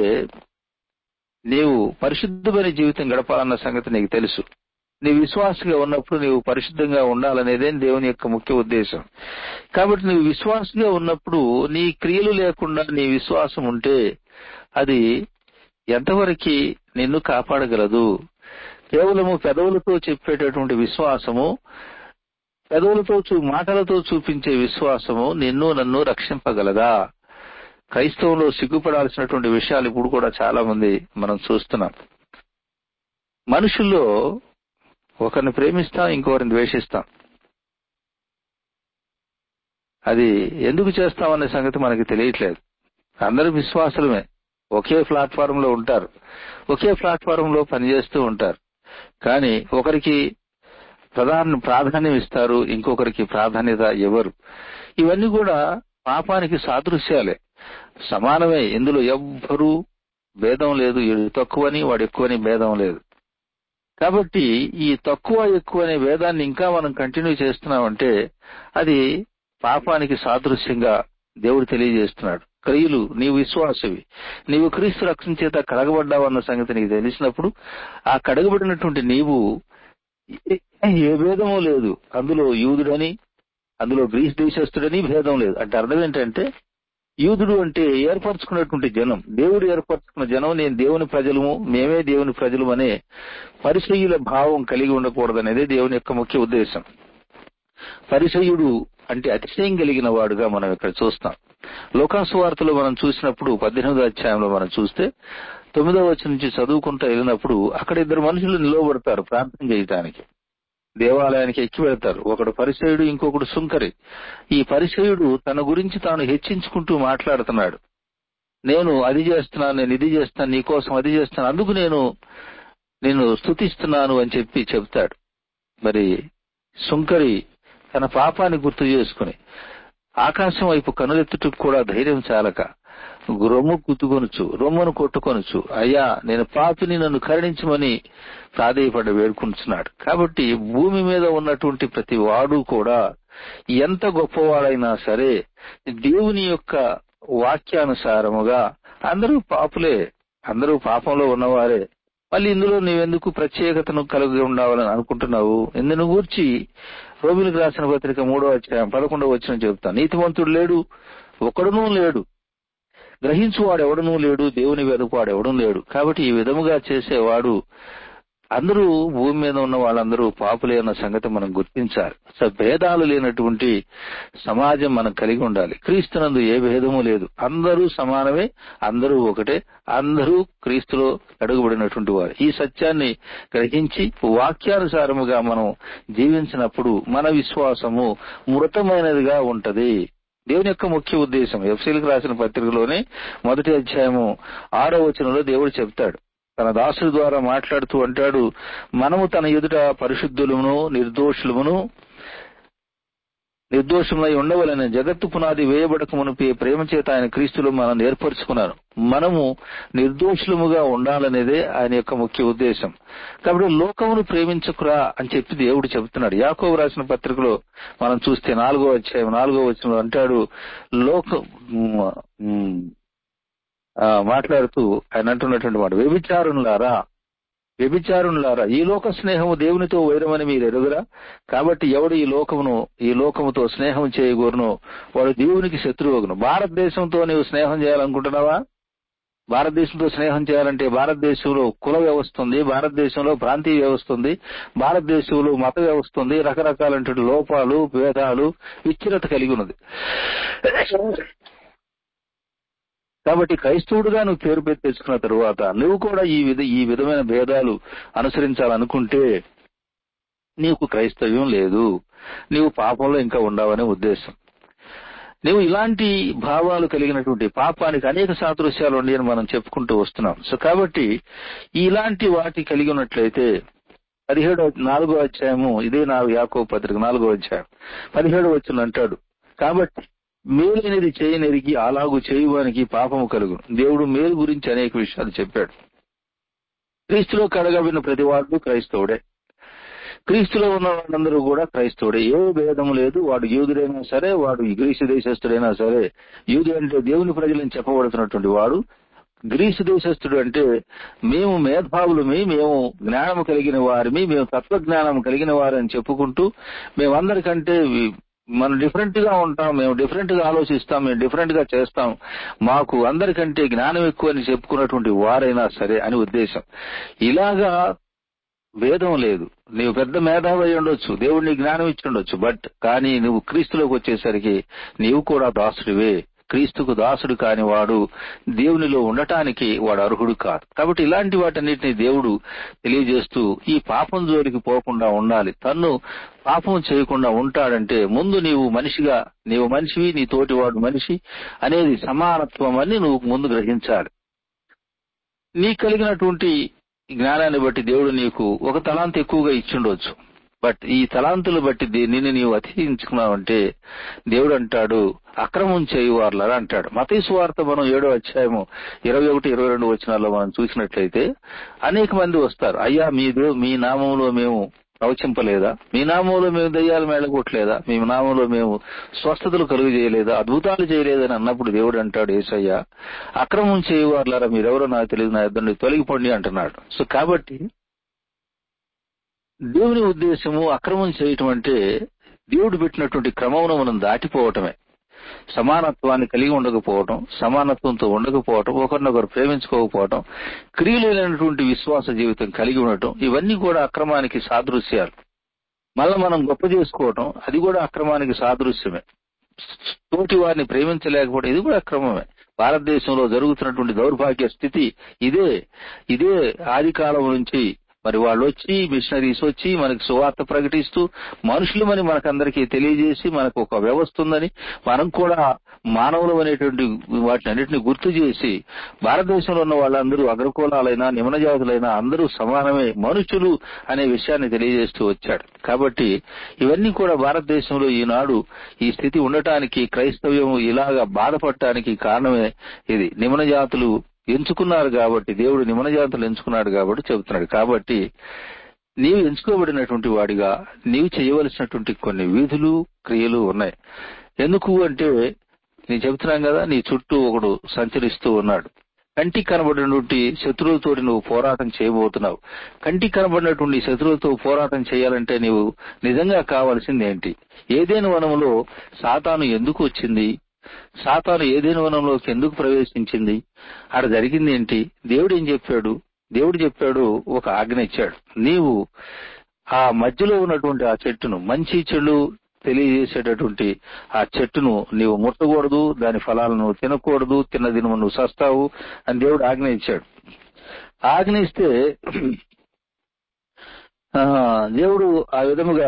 నీవు పరిశుద్ధమైన జీవితం గడపాలన్న సంగతి నీకు తెలుసు నీ విశ్వాసంగా ఉన్నప్పుడు నీవు పరిశుద్ధంగా ఉండాలనేదే దేవుని యొక్క ముఖ్య ఉద్దేశం కాబట్టి నువ్వు విశ్వాసంగా ఉన్నప్పుడు నీ క్రియలు లేకుండా నీ విశ్వాసం ఉంటే అది ఎంతవరకు నిన్ను కాపాడగలదు కేవలము పెదవులతో చెప్పేటటువంటి విశ్వాసము పెదవులతో చూ మాటలతో చూపించే విశ్వాసము నిన్ను నన్ను రక్షింపగలదా క్రైస్తవంలో సిగ్గుపడాల్సినటువంటి విషయాలు ఇప్పుడు కూడా చాలా మంది మనం చూస్తున్నాం మనుషుల్లో ఒకరిని ప్రేమిస్తాం ఇంకొకరిని ద్వేషిస్తాం అది ఎందుకు చేస్తామనే సంగతి మనకి తెలియట్లేదు అందరూ విశ్వాసులమే ఒకే ప్లాట్ఫారం లో ఉంటారు ఒకే ప్లాట్ఫారం లో పనిచేస్తూ ఉంటారు కానీ ఒకరికి ప్రధాన ప్రాధాన్యం ఇస్తారు ఇంకొకరికి ప్రాధాన్యత ఇవ్వరు ఇవన్నీ కూడా పాపానికి సాదృశ్యాలే సమానమే ఇందులో ఎవ్వరూ భేదం లేదు వీడు తక్కువని వాడు ఎక్కువని భేదం లేదు కాబట్టి ఈ తక్కువ ఎక్కువ అనే భేదాన్ని ఇంకా మనం కంటిన్యూ చేస్తున్నామంటే అది పాపానికి సాదృశ్యంగా దేవుడు తెలియజేస్తున్నాడు క్రియలు నీవు విశ్వాసవి నీవు క్రీస్తు రక్షణ చేత కడగబడ్డావన్న సంగతి నీకు తెలిసినప్పుడు ఆ కడగబడినటువంటి నీవు ఏ- ఏ భేదము లేదు అందులో యూదుడని అందులో గ్రీస్ దేశస్తుడని భేదం లేదు అంటే అర్థం ఏంటంటే యూదుడు అంటే ఏర్పరచుకున్నటువంటి జనం దేవుడు ఏర్పరచుకున్న జనం నేను దేవుని ప్రజలము మేమే దేవుని ప్రజలు అనే పరిసయ్యుల భావం కలిగి ఉండకూడదనేదే దేవుని యొక్క ముఖ్య ఉద్దేశం పరిసయ్యుడు అంటే అతిశయం కలిగిన వాడుగా మనం ఇక్కడ చూస్తాం లోకాసు వార్తలో మనం చూసినప్పుడు పద్దెనిమిదో అధ్యాయంలో మనం చూస్తే తొమ్మిదో వచ్చి నుంచి చదువుకుంటూ వెళ్ళినప్పుడు అక్కడ ఇద్దరు మనుషులు నిలవబడతారు ప్రార్థన చేయటానికి దేవాలయానికి ఎక్కి వెళ్తారు ఒకడు పరిచయుడు ఇంకొకడు సుంకరి ఈ పరిచయుడు తన గురించి తాను హెచ్చించుకుంటూ మాట్లాడుతున్నాడు నేను అది చేస్తున్నాను నేను ఇది చేస్తాను నీకోసం అది చేస్తాను అందుకు నేను నేను స్తుతిస్తున్నాను అని చెప్పి చెప్తాడు మరి సుంకరి తన పాపాన్ని గుర్తు చేసుకుని ఆకాశం వైపు కనులెత్తుటకు కూడా ధైర్యం చాలక రొమ్ము కుత్తుకొనొచ్చు రొమ్మును కొట్టుకొనొచ్చు అయ్యా నేను పాపిని నన్ను కరుణించమని ప్రాధేయపడి వేడుకుంటున్నాడు కాబట్టి భూమి మీద ఉన్నటువంటి ప్రతి వాడు కూడా ఎంత గొప్పవాడైనా సరే దేవుని యొక్క వాక్యానుసారముగా అందరూ పాపులే అందరూ పాపంలో ఉన్నవారే మళ్ళీ ఇందులో నీవెందుకు ప్రత్యేకతను కలిగి ఉండాలని అనుకుంటున్నావు ఇందును గూర్చి రోమిలకు రాసిన పత్రిక మూడో అధ్యాయం పదకొండవ వచ్చిన చెబుతాను నీతిమంతుడు లేడు ఒకడునూ లేడు గ్రహించువాడు ఎవడనూ లేడు దేవుని వెదుకువాడు ఎవడూ లేడు కాబట్టి ఈ విధముగా చేసేవాడు అందరూ భూమి మీద ఉన్న వాళ్ళందరూ పాపులే అన్న సంగతి మనం గుర్తించాలి సో భేదాలు లేనటువంటి సమాజం మనం కలిగి ఉండాలి క్రీస్తునందు ఏ భేదము లేదు అందరూ సమానమే అందరూ ఒకటే అందరూ క్రీస్తులో అడుగుబడినటువంటి వారు ఈ సత్యాన్ని గ్రహించి వాక్యానుసారముగా మనం జీవించినప్పుడు మన విశ్వాసము మృతమైనదిగా ఉంటది దేవుని యొక్క ముఖ్య ఉద్దేశం ఎఫ్సీలకు రాసిన పత్రికలోనే మొదటి అధ్యాయము ఆరో వచనంలో దేవుడు చెప్తాడు తన దాసుడి ద్వారా మాట్లాడుతూ అంటాడు మనము తన ఎదుట పరిశుద్ధులమును నిర్దోషులమును నిర్దోషములై ఉండవలని జగత్తు పునాది వేయబడక మునిపే ప్రేమ చేత ఆయన క్రీస్తులు మనం ఏర్పరచుకున్నారు మనము నిర్దోషులముగా ఉండాలనేదే ఆయన యొక్క ముఖ్య ఉద్దేశం కాబట్టి లోకమును ప్రేమించకురా అని చెప్పి దేవుడు చెబుతున్నాడు యాకోబు రాసిన పత్రికలో మనం చూస్తే నాలుగో అధ్యాయం నాలుగో వచనంలో అంటాడు లోక ఉమ్, ఆ, మాట్లాడుతూ ఆయన అంటున్నటువంటి మాట వ్యభిచారులారా వ్యభిచారులారా ఈ లోక స్నేహము దేవునితో వైరమని మీరు ఎరుగురా కాబట్టి ఎవడు ఈ లోకమును ఈ లోకముతో స్నేహం చేయగోరును వాడు దేవునికి శత్రువుగును భారతదేశంతో నీవు స్నేహం చేయాలనుకుంటున్నావా భారతదేశంతో స్నేహం చేయాలంటే భారతదేశంలో కుల వ్యవస్థ ఉంది భారతదేశంలో ప్రాంతీయ వ్యవస్థ ఉంది భారతదేశంలో మత వ్యవస్థ ఉంది రకరకాలైనటువంటి లోపాలు భేదాలు విచ్ఛిన్నత కలిగి ఉన్నది కాబట్టి క్రైస్తవుడుగా నువ్వు పేరు పెట్టి తెచ్చుకున్న తరువాత నువ్వు కూడా ఈ విధ ఈ విధమైన భేదాలు అనుసరించాలనుకుంటే నీకు క్రైస్తవ్యం లేదు నీవు పాపంలో ఇంకా ఉండవనే ఉద్దేశం నువ్వు ఇలాంటి భావాలు కలిగినటువంటి పాపానికి అనేక సాదృశ్యాలు ఉండి అని మనం చెప్పుకుంటూ వస్తున్నాం సో కాబట్టి ఇలాంటి వాటి కలిగి ఉన్నట్లయితే పదిహేడో నాలుగో అధ్యాయము ఇదే నా యాకో పత్రిక నాలుగో అధ్యాయం పదిహేడు వచ్చిన అంటాడు కాబట్టి మేలైనది చేయనెరిగి అలాగు చేయువానికి పాపము కలుగును దేవుడు మేలు గురించి అనేక విషయాలు చెప్పాడు క్రీస్తులో కడగబడిన ప్రతివాడు క్రైస్తవుడే క్రీస్తులో ఉన్న వాళ్ళందరూ కూడా క్రైస్తవుడే ఏ భేదం లేదు వాడు యూదుడైనా సరే వాడు గ్రీసు దేశస్థుడైనా సరే యూదు అంటే దేవుని ప్రజలని చెప్పబడుతున్నటువంటి వాడు గ్రీసు దేశస్థుడు అంటే మేము మేధావులమి మేము జ్ఞానము కలిగిన వారిమి మేము తత్వజ్ఞానం కలిగిన వారని చెప్పుకుంటూ మేమందరికంటే వి- మనం డిఫరెంట్ గా ఉంటాం మేము డిఫరెంట్ గా ఆలోచిస్తాం మేము డిఫరెంట్ గా చేస్తాం మాకు అందరికంటే జ్ఞానం ఎక్కువ అని చెప్పుకున్నటువంటి వారైనా సరే అని ఉద్దేశం ఇలాగా భేదం లేదు నీవు పెద్ద మేధావి అయి ఉండొచ్చు దేవుడు నీకు జ్ఞానం ఇచ్చి ఉండొచ్చు బట్ కానీ నువ్వు క్రీస్తులోకి వచ్చేసరికి నీవు కూడా దాసుడివే క్రీస్తుకు దాసుడు కాని వాడు దేవునిలో ఉండటానికి వాడు అర్హుడు కాదు కాబట్టి ఇలాంటి వాటన్నిటిని దేవుడు తెలియజేస్తూ ఈ పాపం జోలికి పోకుండా ఉండాలి తన్ను పాపం చేయకుండా ఉంటాడంటే ముందు నీవు మనిషిగా నీవు మనిషివి నీ తోటి వాడు మనిషి అనేది సమానత్వం అని నువ్వు ముందు గ్రహించాలి నీకు కలిగినటువంటి జ్ఞానాన్ని బట్టి దేవుడు నీకు ఒక తలాంత ఎక్కువగా ఇచ్చిండొచ్చు బట్ ఈ తలాంతులు బట్టి దీనిని నీవు అతిథించుకున్నావంటే దేవుడు అంటాడు అక్రమం చేయువార్లరా అంటాడు మతీసు వార్త మనం ఏడో అధ్యాయము ఇరవై ఒకటి ఇరవై రెండు వచనాల్లో మనం చూసినట్లయితే అనేక మంది వస్తారు అయ్యా మీ దేవు మీ నామంలో మేము ప్రవచింపలేదా మీ నామంలో మేము దయ్యాలు మేళగొట్టలేదా మీ నామంలో మేము స్వస్థతలు కలుగు చేయలేదా అద్భుతాలు చేయలేదని అన్నప్పుడు దేవుడు అంటాడు ఏసయ్య అక్రమం చేయవారులారా మీరెవరో నాకు తెలియదు నా ఇద్దరిని తొలగిపోండి అంటున్నాడు సో కాబట్టి దేవుని ఉద్దేశము అక్రమం చేయటం అంటే దేవుడు పెట్టినటువంటి క్రమమును మనం దాటిపోవటమే సమానత్వాన్ని కలిగి ఉండకపోవటం సమానత్వంతో ఉండకపోవటం ఒకరినొకరు ప్రేమించుకోకపోవటం క్రియలేనటువంటి విశ్వాస జీవితం కలిగి ఉండటం ఇవన్నీ కూడా అక్రమానికి సాదృశ్యాలు మళ్ళీ మనం గొప్ప చేసుకోవటం అది కూడా అక్రమానికి సాదృశ్యమే తోటి వారిని ప్రేమించలేకపోవడం ఇది కూడా అక్రమమే భారతదేశంలో జరుగుతున్నటువంటి దౌర్భాగ్య స్థితి ఇదే ఇదే ఆది కాలం నుంచి మరి వాళ్ళు వచ్చి మిషనరీస్ వచ్చి మనకి సువార్త ప్రకటిస్తూ మనుషులు మరి మనకందరికీ తెలియజేసి మనకు ఒక వ్యవస్థ ఉందని మనం కూడా మానవులు అనేటువంటి వాటిని అన్నింటినీ గుర్తు చేసి భారతదేశంలో ఉన్న వాళ్ళందరూ అగ్రకులాలైనా నిమ్న జాతులైనా అందరూ సమానమే మనుషులు అనే విషయాన్ని తెలియజేస్తూ వచ్చాడు కాబట్టి ఇవన్నీ కూడా భారతదేశంలో ఈనాడు ఈ స్థితి ఉండటానికి క్రైస్తవ్యం ఇలాగా బాధపడటానికి కారణమే ఇది నిమ్న జాతులు ఎంచుకున్నారు కాబట్టి దేవుడు నిమ్న జాతులు ఎంచుకున్నాడు కాబట్టి చెబుతున్నాడు కాబట్టి నీవు ఎంచుకోబడినటువంటి వాడిగా నీవు చేయవలసినటువంటి కొన్ని విధులు క్రియలు ఉన్నాయి ఎందుకు అంటే నేను చెబుతున్నాను కదా నీ చుట్టూ ఒకడు సంచరిస్తూ ఉన్నాడు కంటికి కనబడినటువంటి శత్రువులతోటి నువ్వు పోరాటం చేయబోతున్నావు కంటికి కనబడినటువంటి శత్రువులతో పోరాటం చేయాలంటే నీవు నిజంగా కావాల్సింది ఏంటి ఏదేని వనంలో సాతాను ఎందుకు వచ్చింది సాతాను ఏదేని వనంలోకి ఎందుకు ప్రవేశించింది ఆడ జరిగింది ఏంటి దేవుడు ఏం చెప్పాడు దేవుడు చెప్పాడు ఒక ఆజ్ఞ ఇచ్చాడు నీవు ఆ మధ్యలో ఉన్నటువంటి ఆ చెట్టును మంచి చెడు తెలియజేసేటటువంటి ఆ చెట్టును నీవు ముట్టకూడదు దాని ఫలాలను తినకూడదు తిన్నది నువ్వు సస్తావు అని దేవుడు ఆజ్ఞ ఇచ్చాడు ఆజ్ఞ ఇస్తే ఆ, దేవుడు ఆ విధముగా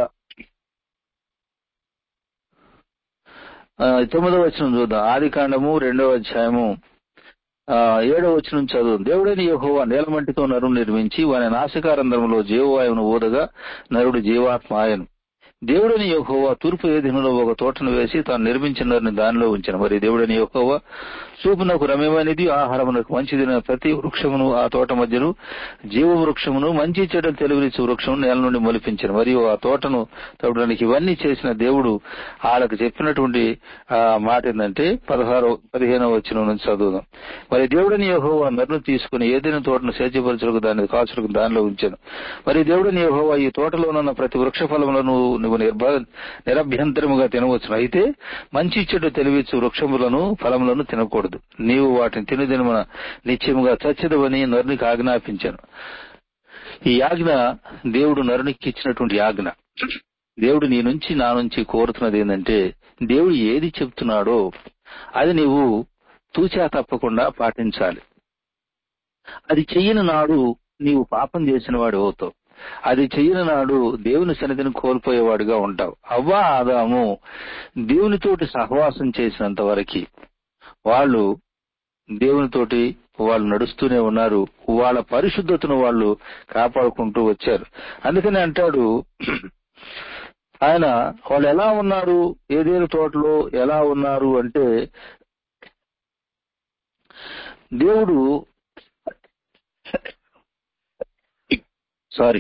ఆ, తొమ్మిదవ వచనం చూద్దాం ఆది కాండము రెండవ అధ్యాయము ఆ, ఏడవ వచనం చదువు దేవుడైన యెహోవా నేలమంటితో నరుని నిర్మించి వాని నాసికారంధ్రములో జీవవాయువును ఊదగా నరుడు జీవాత్మ ఆయను దేవుడని యెహోవా తూర్పు ఏదినలో ఒక తోటను వేసి తాను నిర్మించిన నరుని దానిలో ఉంచిన మరి దేవుడని యెహోవా చూపునకు రమ్యమైనది ఆహారమునకు మంచిదిన ప్రతి వృక్షమును ఆ తోట మధ్యను జీవ వృక్షమును మంచి చెడ్డలు తెలుగునిచ్చు వృక్షమును నేల నుండి మొలిపించిన మరియు ఆ తోటను తవ్వడానికి ఇవన్నీ చేసిన దేవుడు వాళ్ళకు చెప్పినటువంటి ఆ మాట ఏంటంటే పదహారో పదిహేనవ వచ్చిన నుంచి చదువుదాం మరి దేవుడని యెహోవా నరును తీసుకుని ఏదైనా తోటను సేద్యపరచులకు దాన్ని కాచులకు దానిలో ఉంచాను మరి దేవుడని యెహోవా ఈ తోటలోనున్న ప్రతి వృక్ష ఫలములను నువ్వు నిర్భ నిరభ్యంతరముగా తినవచ్చును అయితే మంచి చెడు తెలివిచ్చు వృక్షములను ఫలములను తినకూడదు నీవు వాటిని తినుదినమున నిత్యముగా చచ్చదవని నరునికి ఆజ్ఞాపించాను ఈ ఆజ్ఞ దేవుడు నరునికి ఇచ్చినటువంటి ఆజ్ఞ దేవుడు నీ నుంచి నా నుంచి కోరుతున్నది ఏంటంటే దేవుడు ఏది చెప్తున్నాడో అది నీవు తూచా తప్పకుండా పాటించాలి అది చెయ్యని నాడు నీవు పాపం చేసిన వాడు అవుతావు అది చెయ్యని నాడు దేవుని సన్నిధిని కోల్పోయేవాడుగా ఉంటావు అవ్వా ఆదాము దేవునితోటి సహవాసం చేసినంత వరకు వాళ్ళు దేవునితోటి వాళ్ళు నడుస్తూనే ఉన్నారు వాళ్ళ పరిశుద్ధతను వాళ్ళు కాపాడుకుంటూ వచ్చారు అందుకని అంటాడు ఆయన వాళ్ళు ఎలా ఉన్నారు ఏదేని తోటలో ఎలా ఉన్నారు అంటే దేవుడు సారీ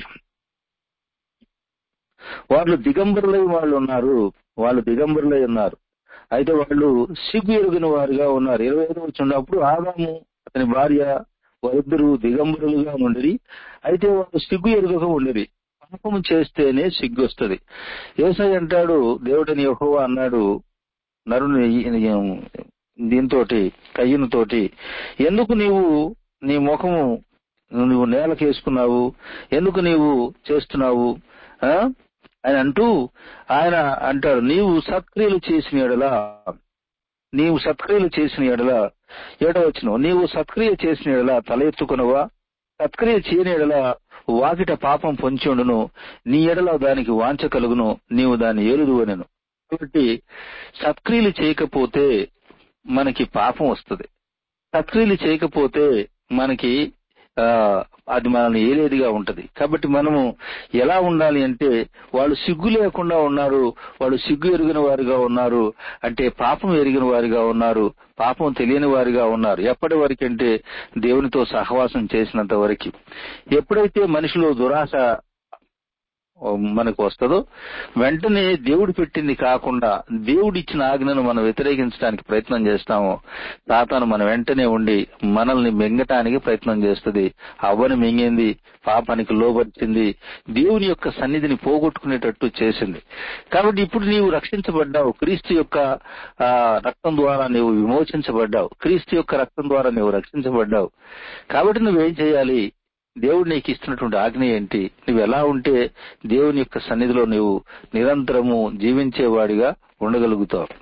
వాళ్ళు దిగంబరులై వాళ్ళు ఉన్నారు వాళ్ళు దిగంబరులై ఉన్నారు అయితే వాళ్ళు సిగ్గు ఎరుగిన వారుగా ఉన్నారు ఇరవై ఐదు వచ్చినప్పుడు ఆదాము అతని భార్య వారిద్దరు దిగంబరులుగా ఉండేది అయితే వాళ్ళు సిగ్గు ఎరుగక ఉండేది పాపము చేస్తేనే సిగ్గు వస్తుంది ఏసై అంటాడు దేవుడిని యెహోవా అన్నాడు నరుని దీంతో కయ్యనుతోటి ఎందుకు నీవు నీ ముఖము నువ్వు నేలకేసుకున్నావు ఎందుకు నీవు చేస్తున్నావు ఆ అని అంటూ ఆయన అంటాడు నీవు సత్క్రియలు చేసిన ఎడలా నీవు సత్క్రియలు చేసిన ఎడల ఏడవచ్చును నీవు సత్క్రియ చేసిన ఎడల తల ఎత్తుకునవా సత్క్రియ చేయని ఎడల వాకిట పాపం పొంచుండును నీ ఎడల దానికి వాంచ కలుగును నీవు దాన్ని ఏలుదు అనెను కాబట్టి సత్క్రియలు చేయకపోతే మనకి పాపం వస్తుంది సత్క్రియలు చేయకపోతే మనకి ఆ అది మనల్ని ఏలేదిగా ఉంటది కాబట్టి మనము ఎలా ఉండాలి అంటే వాళ్ళు సిగ్గు లేకుండా ఉన్నారు వాళ్ళు సిగ్గు ఎరిగిన వారిగా ఉన్నారు అంటే పాపం ఎరిగిన వారిగా ఉన్నారు పాపం తెలియని వారిగా ఉన్నారు ఎప్పటి వరకు అంటే దేవునితో సహవాసం చేసినంత వరకు ఎప్పుడైతే మనిషిలో దురాశ మనకు వస్తుందో వెంటనే దేవుడు పెట్టింది కాకుండా దేవుడు ఇచ్చిన ఆజ్ఞను మనం వ్యతిరేకించడానికి ప్రయత్నం చేస్తాము తాతను మన వెంటనే ఉండి మనల్ని మింగటానికి ప్రయత్నం చేస్తుంది అవ్వని మింగింది పాపానికి లోబర్చింది దేవుని యొక్క సన్నిధిని పోగొట్టుకునేటట్టు చేసింది కాబట్టి ఇప్పుడు నీవు రక్షించబడ్డావు క్రీస్తు యొక్క ఆ రక్తం ద్వారా నీవు విమోచించబడ్డావు క్రీస్తు యొక్క రక్తం ద్వారా నీవు రక్షించబడ్డావు కాబట్టి నువ్వేం చేయాలి దేవుడు నీకు ఇస్తున్నటువంటి ఆజ్ఞ ఏంటి నువ్వు ఎలా ఉంటే దేవుని యొక్క సన్నిధిలో నువ్వు నిరంతరము జీవించేవాడిగా ఉండగలుగుతావు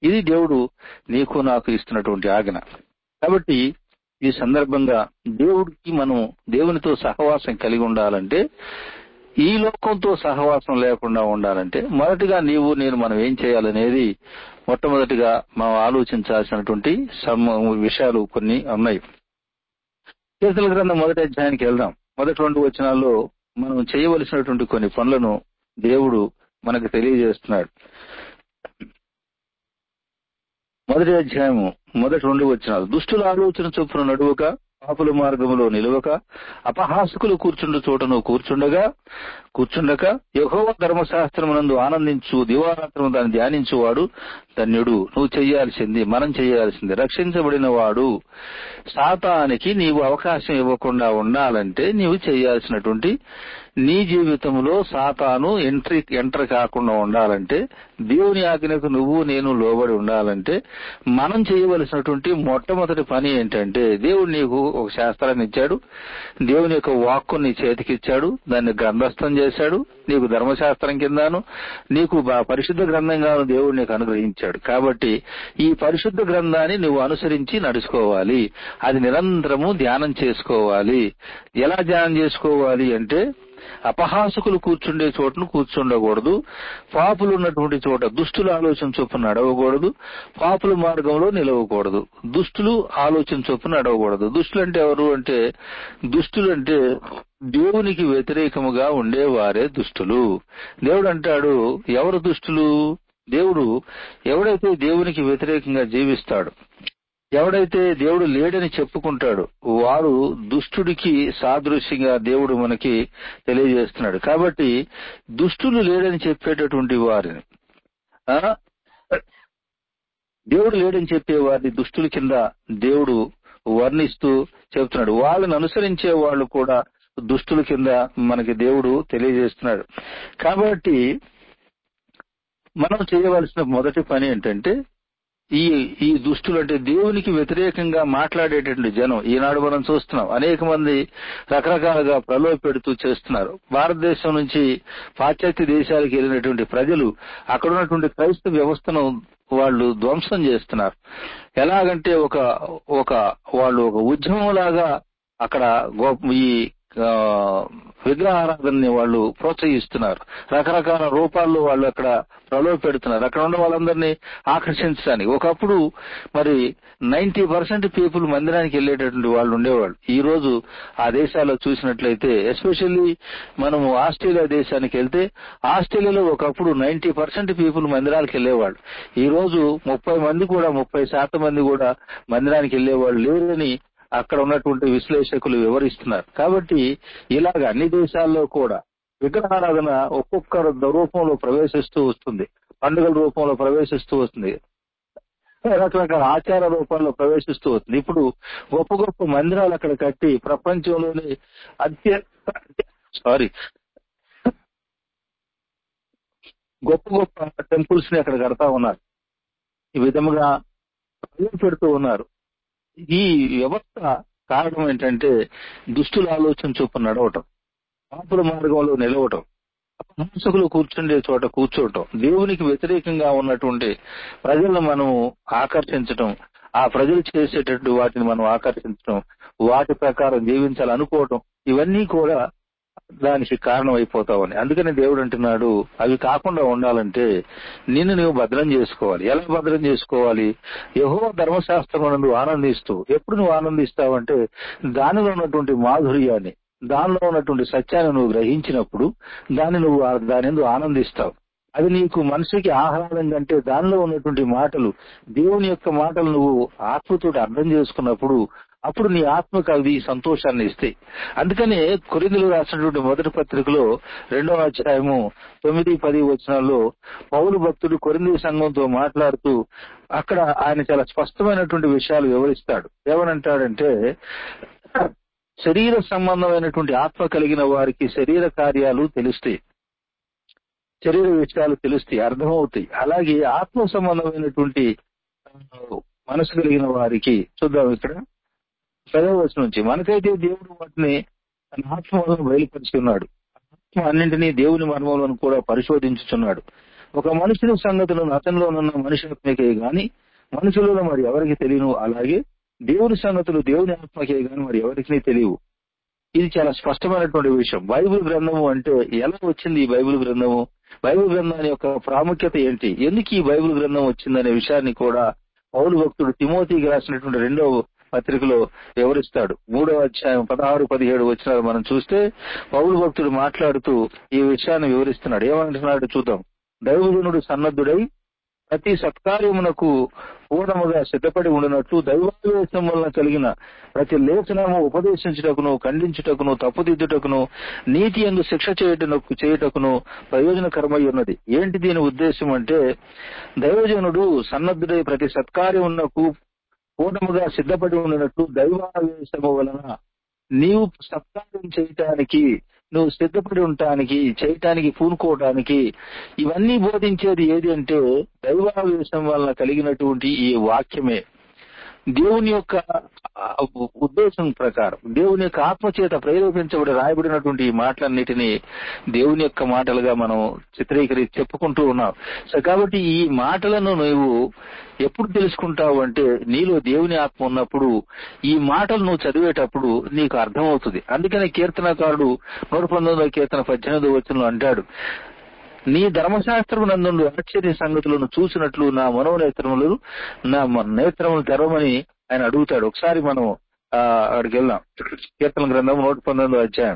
ఇది దేవుడు నీకు నాకు ఇస్తున్నటువంటి ఆజ్ఞ కాబట్టి ఈ సందర్భంగా దేవుడికి మనం దేవునితో సహవాసం కలిగి ఉండాలంటే ఈ లోకంతో సహవాసం లేకుండా ఉండాలంటే మొదటిగా నీవు నేను మనం ఏం చేయాలనేది మొట్టమొదటిగా మనం ఆలోచించాల్సినటువంటి సమ- విషయాలు కొన్ని ఉన్నాయి కీర్తన గ్రంథం మొదటి అధ్యాయానికి వెళ్దాం మొదటి రెండు వచనాల్లో మనం చేయవలసినటువంటి కొన్ని పనులను దేవుడు మనకు తెలియజేస్తున్నాడు మొదటి అధ్యాయము మొదటి రెండు వచనాలు దుష్టుల ఆలోచన చొప్పున నడువక పాపుల మార్గములో నిలువక అపహాసకులు కూర్చుండు చోటను కూర్చుండగా కూర్చుండక యహోవ ధర్మశాస్త్రమునందు ఆనందించు దివారాత్రము దాన్ని ధ్యానించువాడు ధన్యుడు నువ్వు చేయాల్సింది మనం చేయాల్సింది రక్షించబడిన వాడు సాతానికి నీవు అవకాశం ఇవ్వకుండా ఉండాలంటే నీవు చేయాల్సినటువంటి నీ జీవితంలో సాతాను ఎంట్రీ ఎంటర్ కాకుండా ఉండాలంటే దేవుని ఆజ్ఞకు నువ్వు నేను లోబడి ఉండాలంటే మనం చేయవలసినటువంటి మొట్టమొదటి పని ఏంటంటే దేవుడు నీకు ఒక శాస్త్రాన్ని ఇచ్చాడు దేవుని యొక్క వాక్కు నీ చేతికిచ్చాడు దాన్ని గ్రంథస్థం చేశాడు నీకు ధర్మశాస్త్రం కిందాను నీకు బా- పరిశుద్ధ గ్రంథంగాను దేవుడు నీకు అనుగ్రహించాడు కాబట్టి ఈ పరిశుద్ధ గ్రంథాన్ని నువ్వు అనుసరించి నడుచుకోవాలి అది నిరంతరము ధ్యానం చేసుకోవాలి ఎలా ధ్యానం చేసుకోవాలి అంటే అపహాసకులు కూర్చుండే చోటను కూర్చుండకూడదు పాపులు ఉన్నటువంటి చోట దుష్టుల ఆలోచన చొప్పున నడవకూడదు పాపుల మార్గంలో నిలవకూడదు దుష్టులు ఆలోచన చొప్పున నడవకూడదు దుష్టులు అంటే ఎవరు అంటే దుష్టులు అంటే దేవునికి వ్యతిరేకముగా ఉండేవారే దుష్టులు దేవుడు అంటాడు ఎవరు దుష్టులు దేవుడు ఎవడైతే దేవునికి వ్యతిరేకంగా జీవిస్తాడు ఎవడైతే దేవుడు లేడని చెప్పుకుంటాడు వారు దుష్టుడికి సాదృశ్యంగా దేవుడు మనకి తెలియజేస్తున్నాడు కాబట్టి దుష్టులు లేడని చెప్పేటటువంటి వారిని ఆ, దేవుడు లేడని చెప్పే వారిని దుష్టుల కింద దేవుడు వర్ణిస్తూ చెప్తున్నాడు వాళ్ళని అనుసరించే వాళ్ళు కూడా దుష్టుల కింద మనకి దేవుడు తెలియజేస్తున్నాడు కాబట్టి మనం చేయవలసిన మొదటి పని ఏంటంటే ఈ ఈ దుష్టులు అంటే దేవునికి వ్యతిరేకంగా మాట్లాడేటటువంటి జనం ఈనాడు మనం చూస్తున్నాం అనేక మంది రకరకాలుగా ప్రలోభ పెడుతూ చేస్తున్నారు భారతదేశం నుంచి పాశ్చాత్య దేశాలకు వెళ్ళినటువంటి ప్రజలు అక్కడ ఉన్నటువంటి క్రైస్తవ వ్యవస్థను వాళ్ళు ధ్వంసం చేస్తున్నారు ఎలాగంటే ఒక ఒక వాళ్ళు ఒక ఉద్యమం లాగా అక్కడ గో- ఈ ఆ, విగ్రహారాధనని వాళ్ళు ప్రోత్సహిస్తున్నారు రకరకాల రూపాల్లో వాళ్ళు అక్కడ ప్రలోభ పెడుతున్నారు అక్కడ ఉన్న వాళ్ళందరినీ ఆకర్షించడానికి ఒకప్పుడు మరి నైన్టీ పర్సెంట్ పీపుల్ మందిరానికి వెళ్ళేటటువంటి వాళ్ళు ఉండేవాళ్ళు ఈ రోజు ఆ దేశాల్లో చూసినట్లయితే ఎస్పెషల్లీ మనము ఆస్ట్రేలియా దేశానికి వెళ్తే ఆస్ట్రేలియాలో ఒకప్పుడు నైన్టీ పర్సెంట్ పీపుల్ మందిరాలకు వెళ్ళేవాళ్ళు ఈ రోజు ముప్పై మంది కూడా ముప్పై శాతం మంది కూడా మందిరానికి వెళ్ళేవాళ్ళు లేరని అక్కడ ఉన్నటువంటి విశ్లేషకులు వివరిస్తున్నారు కాబట్టి ఇలాగ అన్ని దేశాల్లో కూడా విగ్రహారాధన ఒక్కొక్క రూపంలో ప్రవేశిస్తూ వస్తుంది పండుగల రూపంలో ప్రవేశిస్తూ వస్తుంది రకరకాల ఆచార రూపంలో ప్రవేశిస్తూ వస్తుంది ఇప్పుడు గొప్ప గొప్ప మందిరాలు అక్కడ కట్టి ప్రపంచంలోని అత్యంత సారీ గొప్ప గొప్ప టెంపుల్స్ ని అక్కడ కడతా ఉన్నారు ఈ విధముగా ప్రజలు పెడుతూ ఉన్నారు ఈ వ్యవస్థ కారణం ఏంటంటే దుష్టుల ఆలోచన చొప్పున నడవటం పాపుల మార్గంలో నిలవటం హింసకులు కూర్చుండే చోట కూర్చోవటం దేవునికి వ్యతిరేకంగా ఉన్నటువంటి ప్రజలను మనం ఆకర్షించటం ఆ ప్రజలు చేసేటటువంటి వాటిని మనం ఆకర్షించటం వాటి ప్రకారం జీవించాలనుకోవటం ఇవన్నీ కూడా దానికి కారణం అయిపోతావని అందుకని దేవుడు అంటున్నాడు అవి కాకుండా ఉండాలంటే నిన్ను నువ్వు భద్రం చేసుకోవాలి ఎలా భద్రం చేసుకోవాలి యహో ధర్మశాస్త్రం నువ్వు ఆనందిస్తూ ఎప్పుడు నువ్వు ఆనందిస్తావంటే దానిలో ఉన్నటువంటి మాధుర్యాన్ని దానిలో ఉన్నటువంటి సత్యాన్ని నువ్వు గ్రహించినప్పుడు దాన్ని నువ్వు ఆ- దాని ఎందు ఆనందిస్తావు అది నీకు మనసుకి ఆహ్లాదం కంటే దానిలో ఉన్నటువంటి మాటలు దేవుని యొక్క మాటలు నువ్వు ఆత్మతోటి అర్థం చేసుకున్నప్పుడు అప్పుడు నీ ఆత్మకు అవి సంతోషాన్ని ఇస్తాయి అందుకనే కొరిందులు రాసినటువంటి మొదటి పత్రికలో రెండవ అధ్యాయము తొమ్మిది పది వచనాల్లో పౌలు భక్తుడు కొరింది సంఘంతో మాట్లాడుతూ అక్కడ ఆయన చాలా స్పష్టమైనటువంటి విషయాలు వివరిస్తాడు ఏమనంటాడంటే శరీర సంబంధమైనటువంటి ఆత్మ కలిగిన వారికి శరీర కార్యాలు తెలుస్తాయి శరీర విషయాలు తెలుస్తాయి అర్థమవుతాయి అలాగే ఆత్మ సంబంధమైనటువంటి ఆ, మనసు కలిగిన వారికి చూద్దాం ఇక్కడ చదవచ్చు నుంచి మనకైతే దేవుడు వాటిని తన ఆత్మ వలన బయలుపరిచి ఉన్నాడు ఆత్మ అన్నింటినీ దేవుని మర్మములను కూడా పరిశోధించుచున్నాడు ఒక మనుషుని సంగతులను అతనిలో ఉన్న మనుషులకే గాని మనుషులలో మరి ఎవరికి తెలియను అలాగే దేవుని సంగతులు దేవుని ఆత్మకే గాని మరి ఎవరికి తెలియవు ఇది చాలా స్పష్టమైనటువంటి విషయం బైబిల్ గ్రంథము అంటే ఎలా వచ్చింది ఈ బైబిల్ గ్రంథము బైబిల్ గ్రంథాన్ని యొక్క ప్రాముఖ్యత ఏంటి ఎందుకు ఈ బైబిల్ గ్రంథం వచ్చిందనే విషయాన్ని కూడా పౌలు భక్తుడు తిమోతికి రాసినటువంటి రెండవ పత్రికలో వివరిస్తాడు మూడవ అధ్యాయం పదహారు పదిహేడు వచ్చిన మనం చూస్తే పౌలు భక్తుడు మాట్లాడుతూ ఈ విషయాన్ని వివరిస్తున్నాడు ఏమంటున్నాడు చూద్దాం దైవజనుడు సన్నద్ధుడై ప్రతి సత్కార్యమునకు పూర్ణముగా సిద్ధపడి ఉండినట్లు దైవావేశం వలన కలిగిన ప్రతి లేఖనము ఉపదేశించుటకును ఖండించుటకును తప్పుదిద్దుటకును నీతి ఎందు శిక్ష చేయుటకు చేయుటకును ప్రయోజనకరమై ఉన్నది ఏంటి దీని ఉద్దేశం అంటే దైవజనుడు సన్నద్ధుడై ప్రతి సత్కార్యమునకు పూర్ణముగా సిద్ధపడి ఉండినట్లు దైవావేశము వలన నీవు సత్కార్యం చేయటానికి నువ్వు సిద్ధపడి ఉండటానికి చేయటానికి పూనుకోవటానికి ఇవన్నీ బోధించేది ఏది అంటే దైవావేశం వలన కలిగినటువంటి ఈ వాక్యమే దేవుని యొక్క ఆ, ఉద్దేశం ప్రకారం దేవుని యొక్క ఆత్మచేత ప్రేరేపించబడి రాయబడినటువంటి ఈ మాటలన్నిటినీ దేవుని యొక్క మాటలుగా మనం చిత్రీకరి చెప్పుకుంటూ ఉన్నాం సో కాబట్టి ఈ మాటలను నువ్వు ఎప్పుడు తెలుసుకుంటావు అంటే నీలో దేవుని ఆత్మ ఉన్నప్పుడు ఈ మాటలు నువ్వు చదివేటప్పుడు నీకు అర్థమవుతుంది అందుకనే కీర్తనకారుడు నూట పంతొమ్మిదో కీర్తన పద్దెనిమిదో వచనంలో అంటాడు నీ ధర్మశాస్త్రం నందు ఆశ్చర్య సంగతులను చూసినట్లు నా మనోనేత్రములు నా మ- నేత్రములు తెరవమని ఆయన అడుగుతాడు ఒకసారి మనం ఆ, అక్కడికి వెళ్దాం కీర్తన గ్రంథం నూట పంతొమ్మిదో అధ్యాయం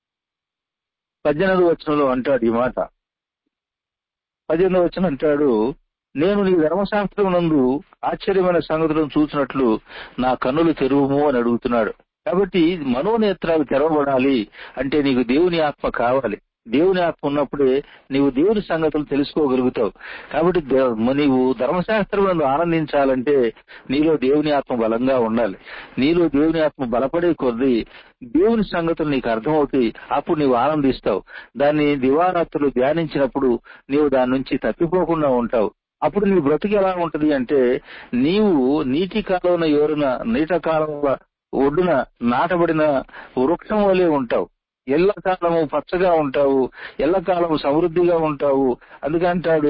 పద్దెనిమిది వచనంలో అంటాడు ఈ మాట పద్దెనిమిది వచనం అంటాడు నేను నీ ధర్మశాస్త్రం నందు ఆశ్చర్యమైన సంగతులను చూసినట్లు నా కన్నులు తెరువుము అని అడుగుతున్నాడు కాబట్టి మనోనేత్రాలు తెరవబడాలి అంటే నీకు దేవుని ఆత్మ కావాలి దేవుని ఆత్మ ఉన్నప్పుడే నీవు దేవుని సంగతులు తెలుసుకోగలుగుతావు కాబట్టి దే- మ- నీవు ధర్మశాస్త్రం ఆనందించాలంటే నీలో దేవుని ఆత్మ బలంగా ఉండాలి నీలో దేవుని ఆత్మ బలపడే కొద్దీ దేవుని సంగతులు నీకు అర్థమవుతాయి అప్పుడు నీవు ఆనందిస్తావు దాన్ని దివారాత్రులు ధ్యానించినప్పుడు నీవు దాని నుంచి తప్పిపోకుండా ఉంటావు అప్పుడు నీ బ్రతుకు ఎలా ఉంటది అంటే నీవు నీటి కాలువన ఎవరున నీట కాలువ ఒడ్డున నాటబడిన వృక్షం వలె ఉంటావు ఎల్లకాలము పచ్చగా ఉంటావు ఎల్లకాలము సమృద్ధిగా ఉంటావు అందుకంటాడు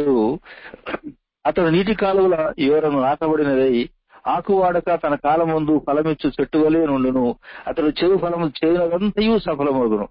అతడు నీటి కాలువల ఎవరను నాటబడినదై ఆకువాడక తన కాలం ముందు ఫలమిచ్చు చెట్టు వలె నుండును అతడు చెవు ఫలము చేయనదంతయు సఫలమగును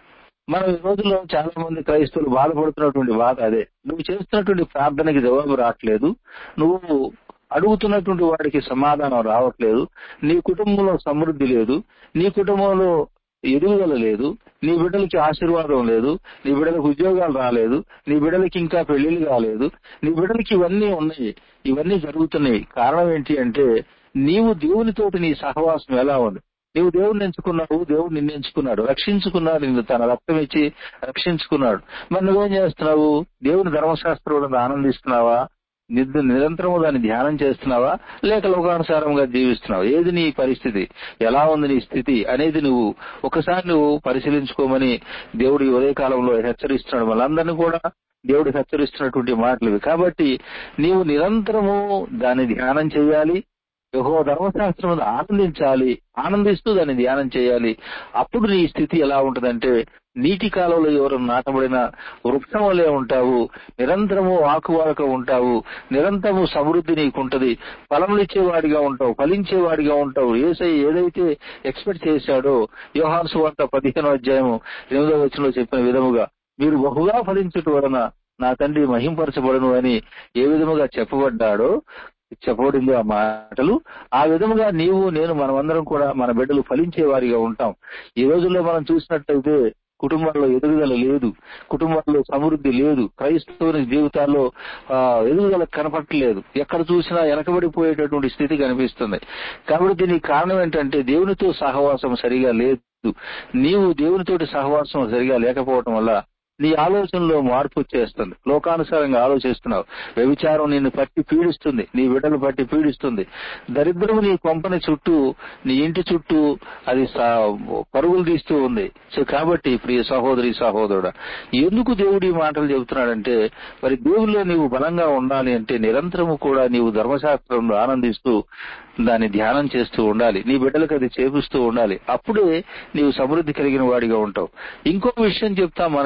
మనం ఈ రోజుల్లో చాలా మంది క్రైస్తవులు బాధపడుతున్నటువంటి బాధ అదే నువ్వు చేస్తున్నటువంటి ప్రార్థనకి జవాబు రావట్లేదు నువ్వు అడుగుతున్నటువంటి వాడికి సమాధానం రావట్లేదు నీ కుటుంబంలో సమృద్ధి లేదు నీ కుటుంబంలో ఎదుగుదల లేదు నీ బిడ్డలకి ఆశీర్వాదం లేదు నీ బిడ్డలకు ఉద్యోగాలు రాలేదు నీ బిడ్డలకి ఇంకా పెళ్లిళ్ళు కాలేదు నీ బిడ్డలకి ఇవన్నీ ఉన్నాయి ఇవన్నీ జరుగుతున్నాయి కారణం ఏంటి అంటే నీవు దేవునితోటి నీ సహవాసం ఎలా ఉంది నీవు దేవుడిని ఎంచుకున్నావు దేవుడు నిన్ను ఎంచుకున్నాడు రక్షించుకున్నాడు నిన్ను తన రక్తం ఇచ్చి రక్షించుకున్నాడు మరి నువ్వేం చేస్తున్నావు దేవుని ధర్మశాస్త్రం ఆనందిస్తున్నావా నిద్ర నిరంతరము దాన్ని ధ్యానం చేస్తున్నావా లేక లోకానుసారంగా జీవిస్తున్నావా ఏది నీ పరిస్థితి ఎలా ఉంది నీ స్థితి అనేది నువ్వు ఒకసారి నువ్వు పరిశీలించుకోమని దేవుడు ఈ ఉదయకాలంలో హెచ్చరిస్తున్నాడు వాళ్ళందరినీ కూడా దేవుడు హెచ్చరిస్తున్నటువంటి మాటలు ఇవి కాబట్టి నీవు నిరంతరము దాన్ని ధ్యానం చేయాలి యహో ధర్మశాస్త్రం ఆనందించాలి ఆనందిస్తూ దాన్ని ధ్యానం చేయాలి అప్పుడు నీ స్థితి ఎలా ఉంటదంటే నీటి కాలంలో ఎవరు నాటబడిన వృక్షం వలె ఉంటావు నిరంతరము ఆకువాడక ఉంటావు నిరంతరము సమృద్ధి నీకుంటది ఫలములిచ్చేవాడిగా ఉంటావు ఫలించేవాడిగా ఉంటావు ఏసై ఏదైతే ఎక్స్పెక్ట్ చేశాడో యోహాను సువార్త పదిహేనో అధ్యాయము ఎనిమిదో వచనంలో చెప్పిన విధముగా మీరు బహుగా ఫలించుట వలన నా తండ్రి మహింపరచబడను అని ఏ విధముగా చెప్పబడ్డాడో చెప్పబడింది ఆ మాటలు ఆ విధముగా నీవు నేను మనమందరం కూడా మన బిడ్డలు ఫలించే వారిగా ఉంటాం ఈ రోజుల్లో మనం చూసినట్లయితే కుటుంబంలో ఎదుగుదల లేదు కుటుంబంలో సమృద్ధి లేదు క్రైస్తవుని జీవితాల్లో ఆ, ఎదుగుదల కనపడట్లేదు ఎక్కడ చూసినా వెనకబడిపోయేటటువంటి స్థితి కనిపిస్తుంది కాబట్టి దీనికి కారణం ఏంటంటే దేవునితో సహవాసం సరిగా లేదు నీవు దేవునితోటి సహవాసం సరిగా లేకపోవటం వల్ల నీ ఆలోచనలో మార్పు వచ్చేస్తుంది లోకానుసారంగా ఆలోచిస్తున్నావు వ్యభిచారం నిన్ను పట్టి పీడిస్తుంది నీ బిడ్డలు పట్టి పీడిస్తుంది దరిద్రము నీ కొంపని చుట్టూ నీ ఇంటి చుట్టూ అది సా- పరుగులు తీస్తూ ఉంది సో కాబట్టి ప్రియ సహోదరి సహోదరుడా ఎందుకు దేవుడు ఈ మాటలు చెబుతున్నాడంటే మరి దేవుల్లో నీవు బలంగా ఉండాలి అంటే నిరంతరము కూడా నీవు ధర్మశాస్త్రంలో ఆనందిస్తూ దాన్ని ధ్యానం చేస్తూ ఉండాలి నీ బిడ్డలకు అది చేపిస్తూ ఉండాలి అప్పుడే నీవు సమృద్ధి కలిగిన వాడిగా ఉంటావు ఇంకో విషయం చెప్తా మనకి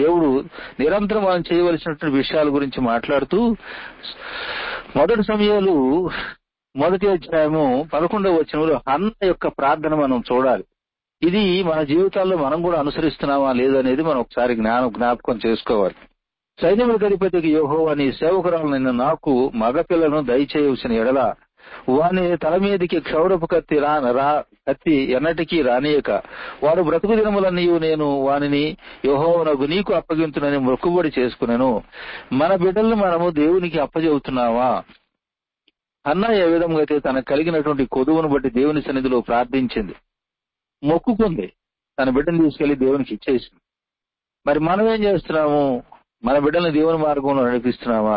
దేవుడు నిరంతరం మనం చేయవలసినటువంటి విషయాల గురించి మాట్లాడుతూ మొదటి సమయాలు మొదటి అధ్యాయము పదకొండవ వచనంలో అన్న యొక్క ప్రార్థన మనం చూడాలి ఇది మన జీవితాల్లో మనం కూడా అనుసరిస్తున్నామా లేదనేది మనం ఒకసారి జ్ఞానం జ్ఞాపకం చేసుకోవాలి సైన్యముల అధిపతికి యోహో అని సేవకురాలు నిన్న నాకు మగపిల్లను దయచేయవలసిన ఎడల వాని తల మీదకి క్షౌరపు కత్తి రా రా కత్తి ఎన్నటికీ రానియక వాడు బ్రతుకు దినములన్నీ నేను వానిని యహోవనకు నీకు అప్పగింతునని మొక్కుబడి చేసుకున్నాను మన బిడ్డలను మనము దేవునికి అప్పచెబుతున్నావా అన్న ఏ విధంగా అయితే తనకు కలిగినటువంటి కొదువును బట్టి దేవుని సన్నిధిలో ప్రార్థించింది మొక్కుకుంది తన బిడ్డను తీసుకెళ్లి దేవునికి ఇచ్చేసింది మరి మనం ఏం చేస్తున్నాము మన బిడ్డల్ని దేవుని మార్గంలో నడిపిస్తున్నామా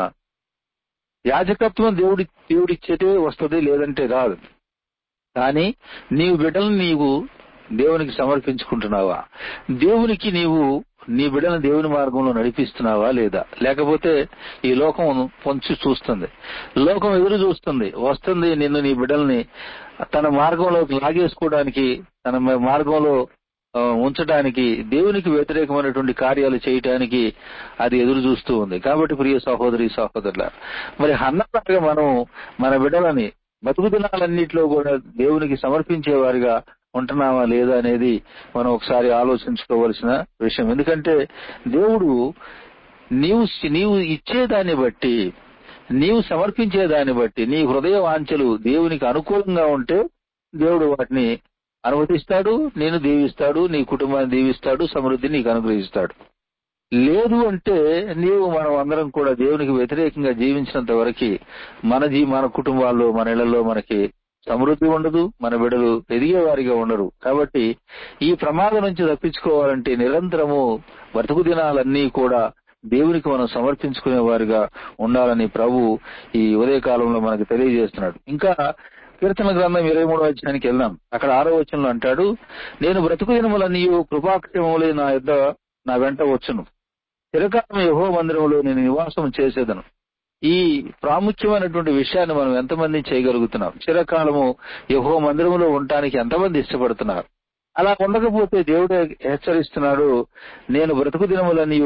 యాజకత్వం దేవుడి దేవుడిచ్చేటే వస్తుంది లేదంటే రాదు కానీ నీవు బిడ్డలను నీవు దేవునికి సమర్పించుకుంటున్నావా దేవునికి నీవు నీ బిడ్డలను దేవుని మార్గంలో నడిపిస్తున్నావా లేదా లేకపోతే ఈ లోకం పొంచి చూస్తుంది లోకం ఎదురు చూస్తుంది వస్తుంది నిన్ను నీ బిడ్డల్ని తన మార్గంలోకి లాగేసుకోవడానికి తన మార్గంలో ఆ, ఉంచడానికి దేవునికి వ్యతిరేకమైనటువంటి కార్యాలు చేయటానికి అది ఎదురు చూస్తూ ఉంది కాబట్టి ప్రియ సహోదరి సహోదరుల మరి హన్నలాగా మనం మన బిడ్డలని బతుకు దినాలన్నింటిలో కూడా దేవునికి సమర్పించే వారిగా ఉంటున్నామా లేదా అనేది మనం ఒకసారి ఆలోచించుకోవలసిన విషయం ఎందుకంటే దేవుడు నీవు నీవు ఇచ్చేదాన్ని బట్టి నీవు సమర్పించే దాన్ని బట్టి నీ హృదయ వాంఛలు దేవునికి అనుకూలంగా ఉంటే దేవుడు వాటిని అనుమతిస్తాడు నేను దీవిస్తాడు నీ కుటుంబాన్ని దీవిస్తాడు సమృద్ధి నీకు అనుగ్రహిస్తాడు లేదు అంటే నీవు మనం అందరం కూడా దేవునికి వ్యతిరేకంగా జీవించినంత వరకు మన జీ మన కుటుంబాల్లో మన ఇళ్లలో మనకి సమృద్ధి ఉండదు మన బిడ్డలు ఎదిగే వారిగా ఉండరు కాబట్టి ఈ ప్రమాదం నుంచి తప్పించుకోవాలంటే నిరంతరము బ్రతుకు దినాలన్నీ కూడా దేవునికి మనం సమర్పించుకునే వారిగా ఉండాలని ప్రభు ఈ ఉదయ కాలంలో మనకు తెలియజేస్తున్నాడు ఇంకా కీర్తన గ్రంథం ఇరవై మూడో అధ్యాయానికి వెళ్దాం అక్కడ ఆరో వచనంలో అంటాడు నేను బ్రతుకు దినములన్నీ కృపాక్షేమములే నా యొద్ద నా వెంట వచ్చును చిరకాలం యహో మందిరంలో నేను నివాసం చేసేదను ఈ ప్రాముఖ్యమైనటువంటి విషయాన్ని మనం ఎంతమంది చేయగలుగుతున్నాం చిరకాలము యహో మందిరంలో ఉండటానికి ఎంతమంది ఇష్టపడుతున్నారు అలా ఉండకపోతే దేవుడు హెచ్చరిస్తున్నాడు నేను బ్రతుకు దినములన్నీ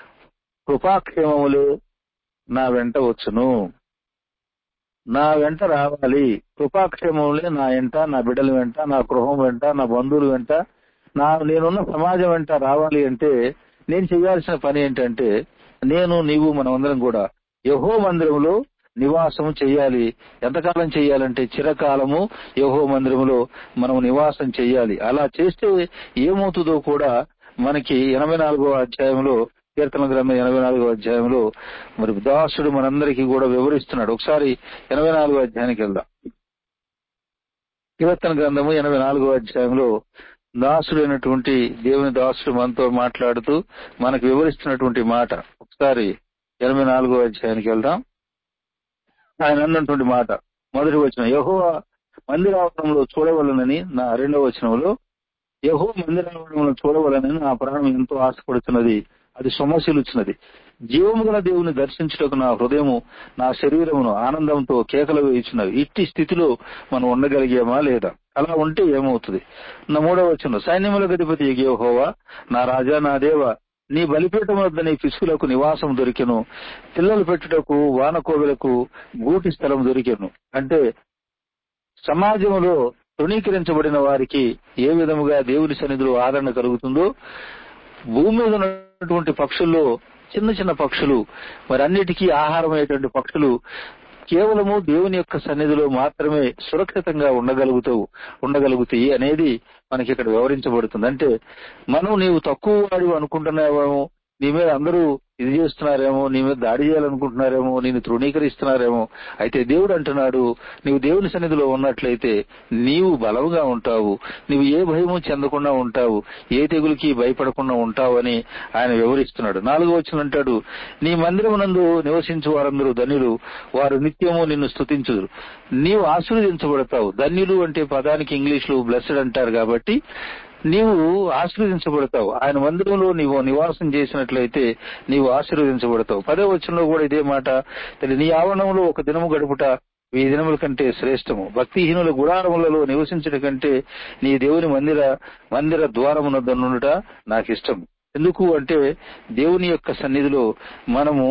కృపాక్షేమములు నా వెంట వచ్చును నా వెంట రావాలి కృపాక్షేమములే నా వెంట నా బిడ్డల వెంట నా గృహం వెంట నా బంధువుల వెంట నా నేనున్న సమాజం వెంట రావాలి అంటే నేను చేయాల్సిన పని ఏంటంటే నేను నీవు మనమందరం కూడా యహో మందిరంలో నివాసం చేయాలి ఎంతకాలం చేయాలంటే చిరకాలము యహో మందిరంలో మనం నివాసం చేయాలి అలా చేస్తే ఏమవుతుందో కూడా మనకి ఎనభై నాలుగో అధ్యాయంలో కీర్తన గ్రంథం ఎనభై నాలుగో అధ్యాయంలో మరి దాసుడు మనందరికీ కూడా వివరిస్తున్నాడు ఒకసారి ఎనభై నాలుగో అధ్యాయానికి వెళ్దాం కీర్తన గ్రంథము ఎనభై నాలుగో అధ్యాయంలో దాసుడైనటువంటి దేవుని దాసుడు మనతో మాట్లాడుతూ మనకు వివరిస్తున్నటువంటి మాట ఒకసారి ఎనభై నాలుగో అధ్యాయానికి వెళ్దాం ఆయన అన్నటువంటి మాట మొదటి వచనం యహో మందిరావరణంలో చూడవలనని నా రెండవ వచనంలో యహో మందిరావరణంలో చూడవలనని నా ప్రాణం ఎంతో ఆశపడుతున్నది అది సొమశిలుచున్నది జీవము గల దేవుని దర్శించుటకు నా హృదయము నా శరీరమును ఆనందంతో కేకలు వేయుచున్నవి ఇట్టి స్థితిలో మనం ఉండగలిగామా లేదా అలా ఉంటే ఏమవుతుంది నా మూడవ వచనం సైన్యముల గతిపతి యెహోవా నా రాజా నా దేవ నీ బలిపీఠం వద్ద నీ పిసుకులకు నివాసం దొరికెను పిల్లలు పెట్టుటకు వానకోవెలకు గూటి స్థలం దొరికెను అంటే సమాజంలో తృణీకరించబడిన వారికి ఏ విధముగా దేవుని సన్నిధిలో ఆదరణ కలుగుతుందో భూమి మీద ఉన్నటువంటి పక్షుల్లో చిన్న చిన్న పక్షులు మరి అన్నిటికీ ఆహారమైనటువంటి పక్షులు కేవలము దేవుని యొక్క సన్నిధిలో మాత్రమే సురక్షితంగా ఉండగలుగుతావు ఉండగలుగుతాయి అనేది మనకి ఇక్కడ వివరించబడుతుంది అంటే మనం నీవు తక్కువ వాడి అనుకుంటున్నావేమో నీ మీద అందరూ ఇది చేస్తున్నారేమో నీ మీద దాడి చేయాలనుకుంటున్నారేమో నేను తృణీకరిస్తున్నారేమో అయితే దేవుడు అంటున్నాడు నీవు దేవుని సన్నిధిలో ఉన్నట్లయితే నీవు బలవుగా ఉంటావు నీవు ఏ భయము చెందకుండా ఉంటావు ఏ తెగులకి భయపడకుండా ఉంటావు అని ఆయన వివరిస్తున్నాడు నాలుగో వచ్చిన అంటాడు నీ మందిరమునందు నివసించు వారందరూ ధన్యులు వారు నిత్యము నిన్ను స్తుతించుదురు నీవు ఆశీర్వదించబడతావు ధన్యులు అంటే పదానికి ఇంగ్లీష్ లో బ్లెస్డ్ అంటారు కాబట్టి నీవు ఆశీర్వదించబడతావు ఆయన మందిరంలో నీవు నివాసం చేసినట్లయితే నీవు ఆశీర్వదించబడతావు పదే వచనంలో కూడా ఇదే మాట "తల్లి, నీ ఆవరణంలో ఒక దినము గడుపుట ఈ దినముల కంటే శ్రేష్టము భక్తిహీనుల గుడారములలో నివసించట కంటే నీ దేవుని మందిర మందిర ద్వారమునొద్ద నుండుట నాకు ఇష్టం ఎందుకు అంటే దేవుని యొక్క సన్నిధిలో మనము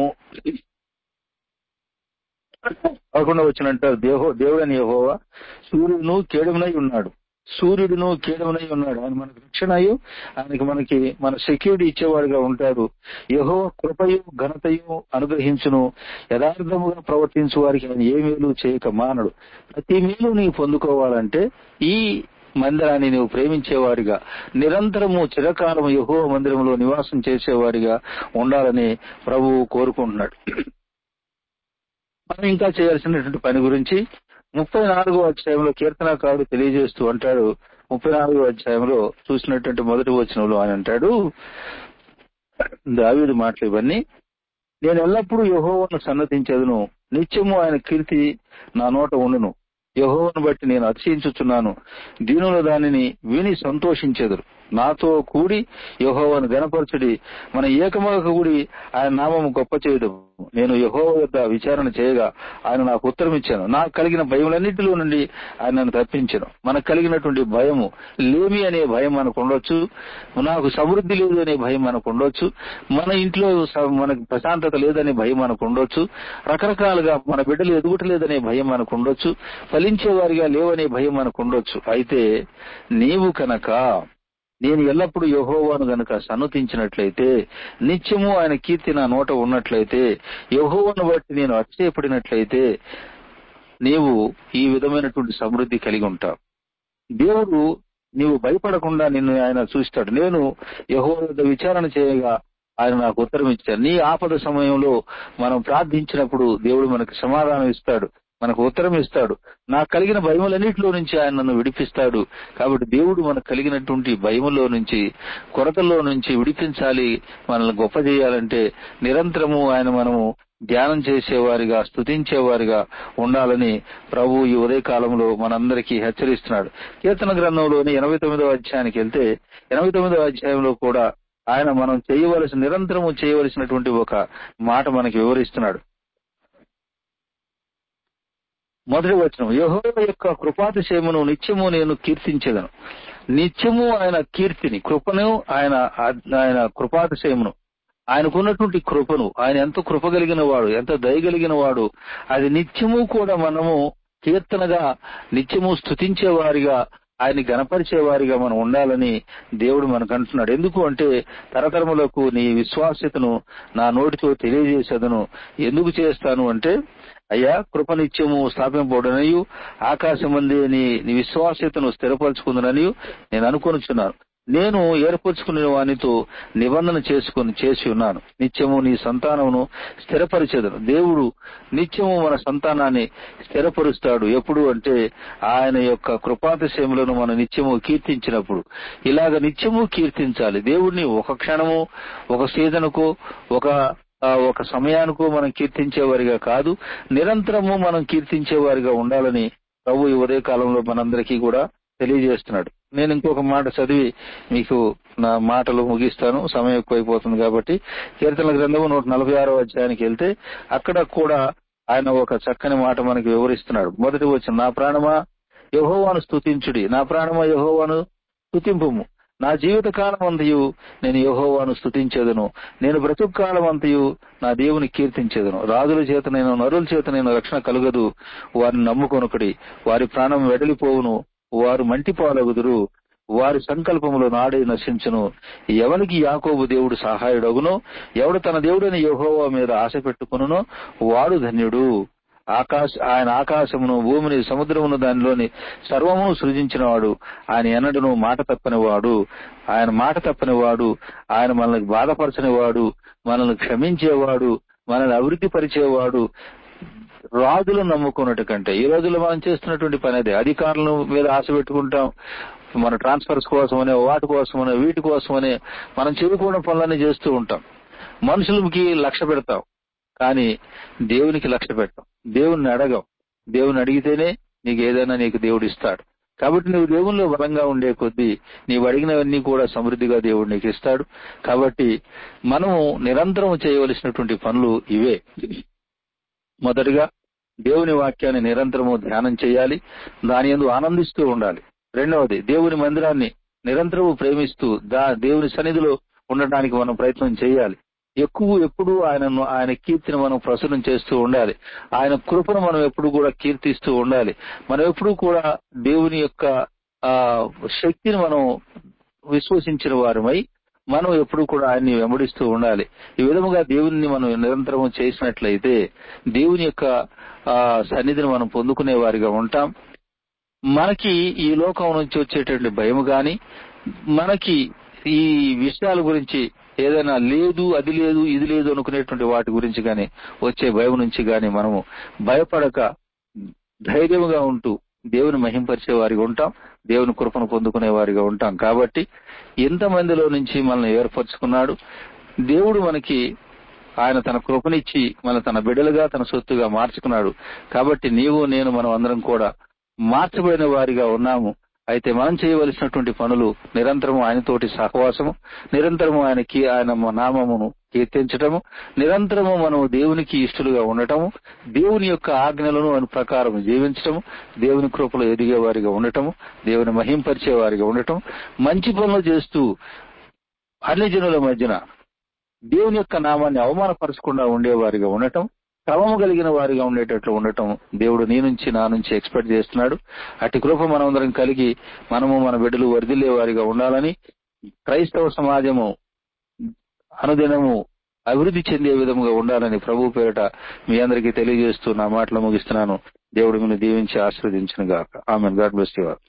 కాకుండా వచ్చినంటారు దేహో దేవుడని యెహోవా సూర్యుడును కేడమునై ఉన్నాడు సూర్యుడును కేడమునై ఉన్నాడు ఆయన మనకు రక్షణ అయ్యి ఆయనకి మనకి మన సెక్యూరిటీ ఇచ్చేవాడుగా ఉంటాడు యహో కృపయు ఘనతయు అనుగ్రహించును యథార్థముగా ప్రవర్తించు వారికి ఆయన ఏ మేలు చేయక మానడు ప్రతి మేలు నీవు పొందుకోవాలంటే ఈ మందిరాన్ని నువ్వు ప్రేమించేవాడిగా నిరంతరము చిరకాలము యహో మందిరంలో నివాసం చేసేవాడిగా ఉండాలని ప్రభువు కోరుకుంటున్నాడు మనం ఇంకా చేయాల్సినటువంటి పని గురించి ముప్పై నాలుగో అధ్యాయంలో కీర్తనకారుడు తెలియజేస్తూ అంటాడు ముప్పై నాలుగో అధ్యాయంలో చూసినటువంటి మొదటి వచనంలో ఆయన అంటాడు దావీదు మాటలు ఇవన్నీ నేను ఎల్లప్పుడూ యహోవను సన్నతించదును నిత్యము ఆయన కీర్తి నా నోట ఉండును యహోవను బట్టి నేను అతిశయించుచున్నాను దీనుల దానిని విని సంతోషించెదరు నాతో కూడి యహోవను గనపరచుడి మన ఏకమగ కూడి ఆయన నామము గొప్ప చేయదు నేను యహోవ వద్ద విచారణ చేయగా ఆయన నాకు ఉత్తరం ఇచ్చాను నాకు కలిగిన భయములన్నింటిలో నుండి ఆయన నన్ను తప్పించను మనకు కలిగినటువంటి భయము లేమి అనే భయం మనకు ఉండొచ్చు నాకు సమృద్ధి లేదు అనే భయం మనకు ఉండొచ్చు మన ఇంట్లో స- మనకు ప్రశాంతత లేదనే భయం మనకు ఉండొచ్చు రకరకాలుగా మన బిడ్డలు ఎదుగుటలేదనే భయం మనకు ఉండొచ్చు ఫలించే వారిగా లేవనే భయం మనకు ఉండొచ్చు అయితే నీవు కనుక నేను ఎల్లప్పుడూ యహోవాను గనుక సన్నతించినట్లయితే నిత్యము ఆయన కీర్తి నా నోట ఉన్నట్లయితే యహోవాను బట్టి నేను అతిశయపడినట్లయితే నీవు ఈ విధమైనటువంటి సమృద్ధి కలిగి ఉంటావు దేవుడు నీవు భయపడకుండా నిన్ను ఆయన చూస్తాడు నేను యహో విచారణ చేయగా ఆయన నాకు ఉత్తరం ఇచ్చారు నీ ఆపద సమయంలో మనం ప్రార్థించినప్పుడు దేవుడు మనకు సమాధానం ఇస్తాడు మనకు ఉత్తరం ఇస్తాడు నాకు కలిగిన భయములన్నిటిలో నుంచి ఆయన నన్ను విడిపిస్తాడు కాబట్టి దేవుడు మనకు కలిగినటువంటి భయములో నుంచి కొరతల్లో నుంచి విడిపించాలి మనల్ని గొప్ప చేయాలంటే నిరంతరము ఆయన మనము ధ్యానం చేసేవారిగా స్తుతించేవారిగా ఉండాలని ప్రభు ఈ ఉదయ కాలంలో మనందరికీ హెచ్చరిస్తున్నాడు కీర్తన గ్రంథంలోని ఎనభై తొమ్మిదవ అధ్యాయానికి వెళ్తే ఎనభై తొమ్మిదవ అధ్యాయంలో కూడా ఆయన మనం చేయవలసిన నిరంతరము చేయవలసినటువంటి ఒక మాట మనకి వివరిస్తున్నాడు మొదటి వచనం యెహోవా యొక్క కృపాతిశయమును నిత్యము నేను కీర్తించేదను నిత్యము ఆయన కీర్తిని కృపను ఆయన ఆయన కృపాతిశయమును ఆయనకున్నటువంటి కృపను ఆయన ఎంత కృప కలిగిన వాడు ఎంత దయగలిగిన వాడు అది నిత్యము కూడా మనము కీర్తనగా నిత్యము స్థుతించే వారిగా ఆయన్ని గణపరిచే వారిగా మనం ఉండాలని దేవుడు మనకు అంటున్నాడు ఎందుకు అంటే తరతరములకు నీ విశ్వాస్యతను నా నోటితో తెలియజేసేదను ఎందుకు చేస్తాను అంటే అయ్యా కృపనిత్యము స్థాపింపబడనయు ఆకాశమంది నీ నీ విశ్వాస్యతను స్థిరపరచుకుందనని నేను అనుకొనుచున్నాను నేను ఏర్పరచుకునే వానితో నిబంధన చేసుకుని చేసి ఉన్నాను నిత్యము నీ సంతానమును స్థిరపరిచేదను దేవుడు నిత్యము మన సంతానాన్ని స్థిరపరుస్తాడు ఎప్పుడు అంటే ఆయన యొక్క కృపాతిశయములను మనం నిత్యము కీర్తించినప్పుడు ఇలాగ నిత్యము కీర్తించాలి దేవుడిని ఒక క్షణము ఒక సీజన్కు ఒక ఆ ఒక సమయానికి మనం కీర్తించేవారిగా కాదు నిరంతరము మనం కీర్తించేవారిగా ఉండాలని ప్రభు ఈ ఉదయ కాలంలో మనందరికీ కూడా తెలియజేస్తున్నాడు నేను ఇంకొక మాట చదివి మీకు నా మాటలు ముగిస్తాను సమయం ఎక్కువైపోతుంది కాబట్టి కీర్తన గ్రంథము నూట నలభై ఆరో అధ్యాయానికి వెళ్తే అక్కడ కూడా ఆయన ఒక చక్కని మాట మనకి వివరిస్తున్నాడు మొదటి వచ్చిన నా ప్రాణమా యహోవాను స్తుతించుడి నా ప్రాణమా యహోవాను స్తుతింపుము నా జీవిత కాలం అంతయు నేను యహోవాను స్తుతించేదను నేను బ్రతుకు కాలం అంతయు నా దేవుని కీర్తించేదను రాజుల చేత నేను నరుల చేత నేను రక్షణ కలుగదు వారిని నమ్ముకొనుకడి వారి ప్రాణం వెడలిపోవును వారు మంటి పాలగుదురు వారి సంకల్పములు నాడే నశించును ఎవరికి యాకోబు దేవుడు సహాయుడగునో ఎవడు తన దేవుడైన యెహోవా మీద ఆశ పెట్టుకునునో వాడు ధన్యుడు ఆకాశ ఆయన ఆకాశమును భూమిని సముద్రమును దానిలోని సర్వమును సృజించినవాడు ఆయన ఎన్నడను మాట తప్పనివాడు ఆయన మాట తప్పనివాడు ఆయన మనల్ని బాధపరచనివాడు మనల్ని క్షమించేవాడు మనల్ని అభివృద్ధి పరిచేవాడు రాజులు నమ్ముకున్నట్టు కంటే ఈ రోజుల్లో మనం చేస్తున్నటువంటి పని అదే అధికారుల మీద ఆశ పెట్టుకుంటాం మన ట్రాన్స్ఫర్స్ కోసమనే వాటి కోసమనే వీటి కోసమనే మనం చెరుకోవడం పనులన్నీ చేస్తూ ఉంటాం మనుషులకి లక్ష్య పెడతాం కానీ దేవునికి లక్ష్య పెట్టాం దేవుణ్ణి అడగం దేవుని అడిగితేనే నీకు ఏదైనా నీకు దేవుడు ఇస్తాడు కాబట్టి నువ్వు దేవునిలో బలంగా ఉండే కొద్దీ నీవు అడిగినవన్నీ కూడా సమృద్ధిగా దేవుడు నీకు ఇస్తాడు కాబట్టి మనము నిరంతరం చేయవలసినటువంటి పనులు ఇవే మొదటిగా దేవుని వాక్యాన్ని నిరంతరము ధ్యానం చేయాలి దాని ఎందు ఆనందిస్తూ ఉండాలి రెండవది దేవుని మందిరాన్ని నిరంతరము ప్రేమిస్తూ దా దేవుని సన్నిధిలో ఉండటానికి మనం ప్రయత్నం చేయాలి ఎక్కువ ఎప్పుడు ఆయనను ఆయన కీర్తిని మనం ప్రచురం చేస్తూ ఉండాలి ఆయన కృపను మనం ఎప్పుడు కూడా కీర్తిస్తూ ఉండాలి మనం ఎప్పుడు కూడా దేవుని యొక్క ఆ శక్తిని మనం విశ్వసించిన వారమై మనం ఎప్పుడు కూడా ఆయన్ని వెంబడిస్తూ ఉండాలి ఈ విధముగా దేవుని మనం నిరంతరం చేసినట్లయితే దేవుని యొక్క ఆ సన్నిధిని మనం పొందుకునే వారిగా ఉంటాం మనకి ఈ లోకం నుంచి వచ్చేటువంటి భయం గాని మనకి ఈ విషయాల గురించి ఏదైనా లేదు అది లేదు ఇది లేదు అనుకునేటువంటి వాటి గురించి గాని వచ్చే భయం నుంచి గాని మనము భయపడక ధైర్యముగా ఉంటూ దేవుని మహింపరిచే వారిగా ఉంటాం దేవుని కృపను పొందుకునే వారిగా ఉంటాం కాబట్టి ఎంతమందిలో నుంచి మనల్ని ఏర్పరచుకున్నాడు దేవుడు మనకి ఆయన తన కృపనిచ్చి మన తన బిడ్డలుగా తన సొత్తుగా మార్చుకున్నాడు కాబట్టి నీవు నేను మనం అందరం కూడా మార్చబడిన వారిగా ఉన్నాము అయితే మనం చేయవలసినటువంటి పనులు నిరంతరము ఆయనతోటి సహవాసము నిరంతరము ఆయనకి ఆయన నామమును కీర్తించటము నిరంతరము మనం దేవునికి ఇష్టలుగా ఉండటము దేవుని యొక్క ఆజ్ఞలను ఆయన ప్రకారం జీవించటము దేవుని కృపలో ఎదిగే వారిగా ఉండటము దేవుని మహింపరిచే వారిగా ఉండటం మంచి పనులు చేస్తూ అన్ని జనుల మధ్యన దేవుని యొక్క నామాన్ని అవమానపరచకుండా ఉండేవారిగా ఉండటం క్రమము కలిగిన వారిగా ఉండేటట్లు ఉండటం దేవుడు నీ నుంచి నా నుంచి ఎక్స్పెక్ట్ చేస్తున్నాడు అటు కృప మనమందరం కలిగి మనము మన బిడ్డలు వర్ధిల్లే వారిగా ఉండాలని క్రైస్తవ సమాజము అనుదినము అభివృద్ధి చెందే విధముగా ఉండాలని ప్రభు పేరిట మీ అందరికీ తెలియజేస్తూ నా మాటలు ముగిస్తున్నాను దేవుడు మిమ్మల్ని దీవించి ఆశీర్వదించిన గాక ఆమె గాడ్ బ్లెస్ యు ఆల్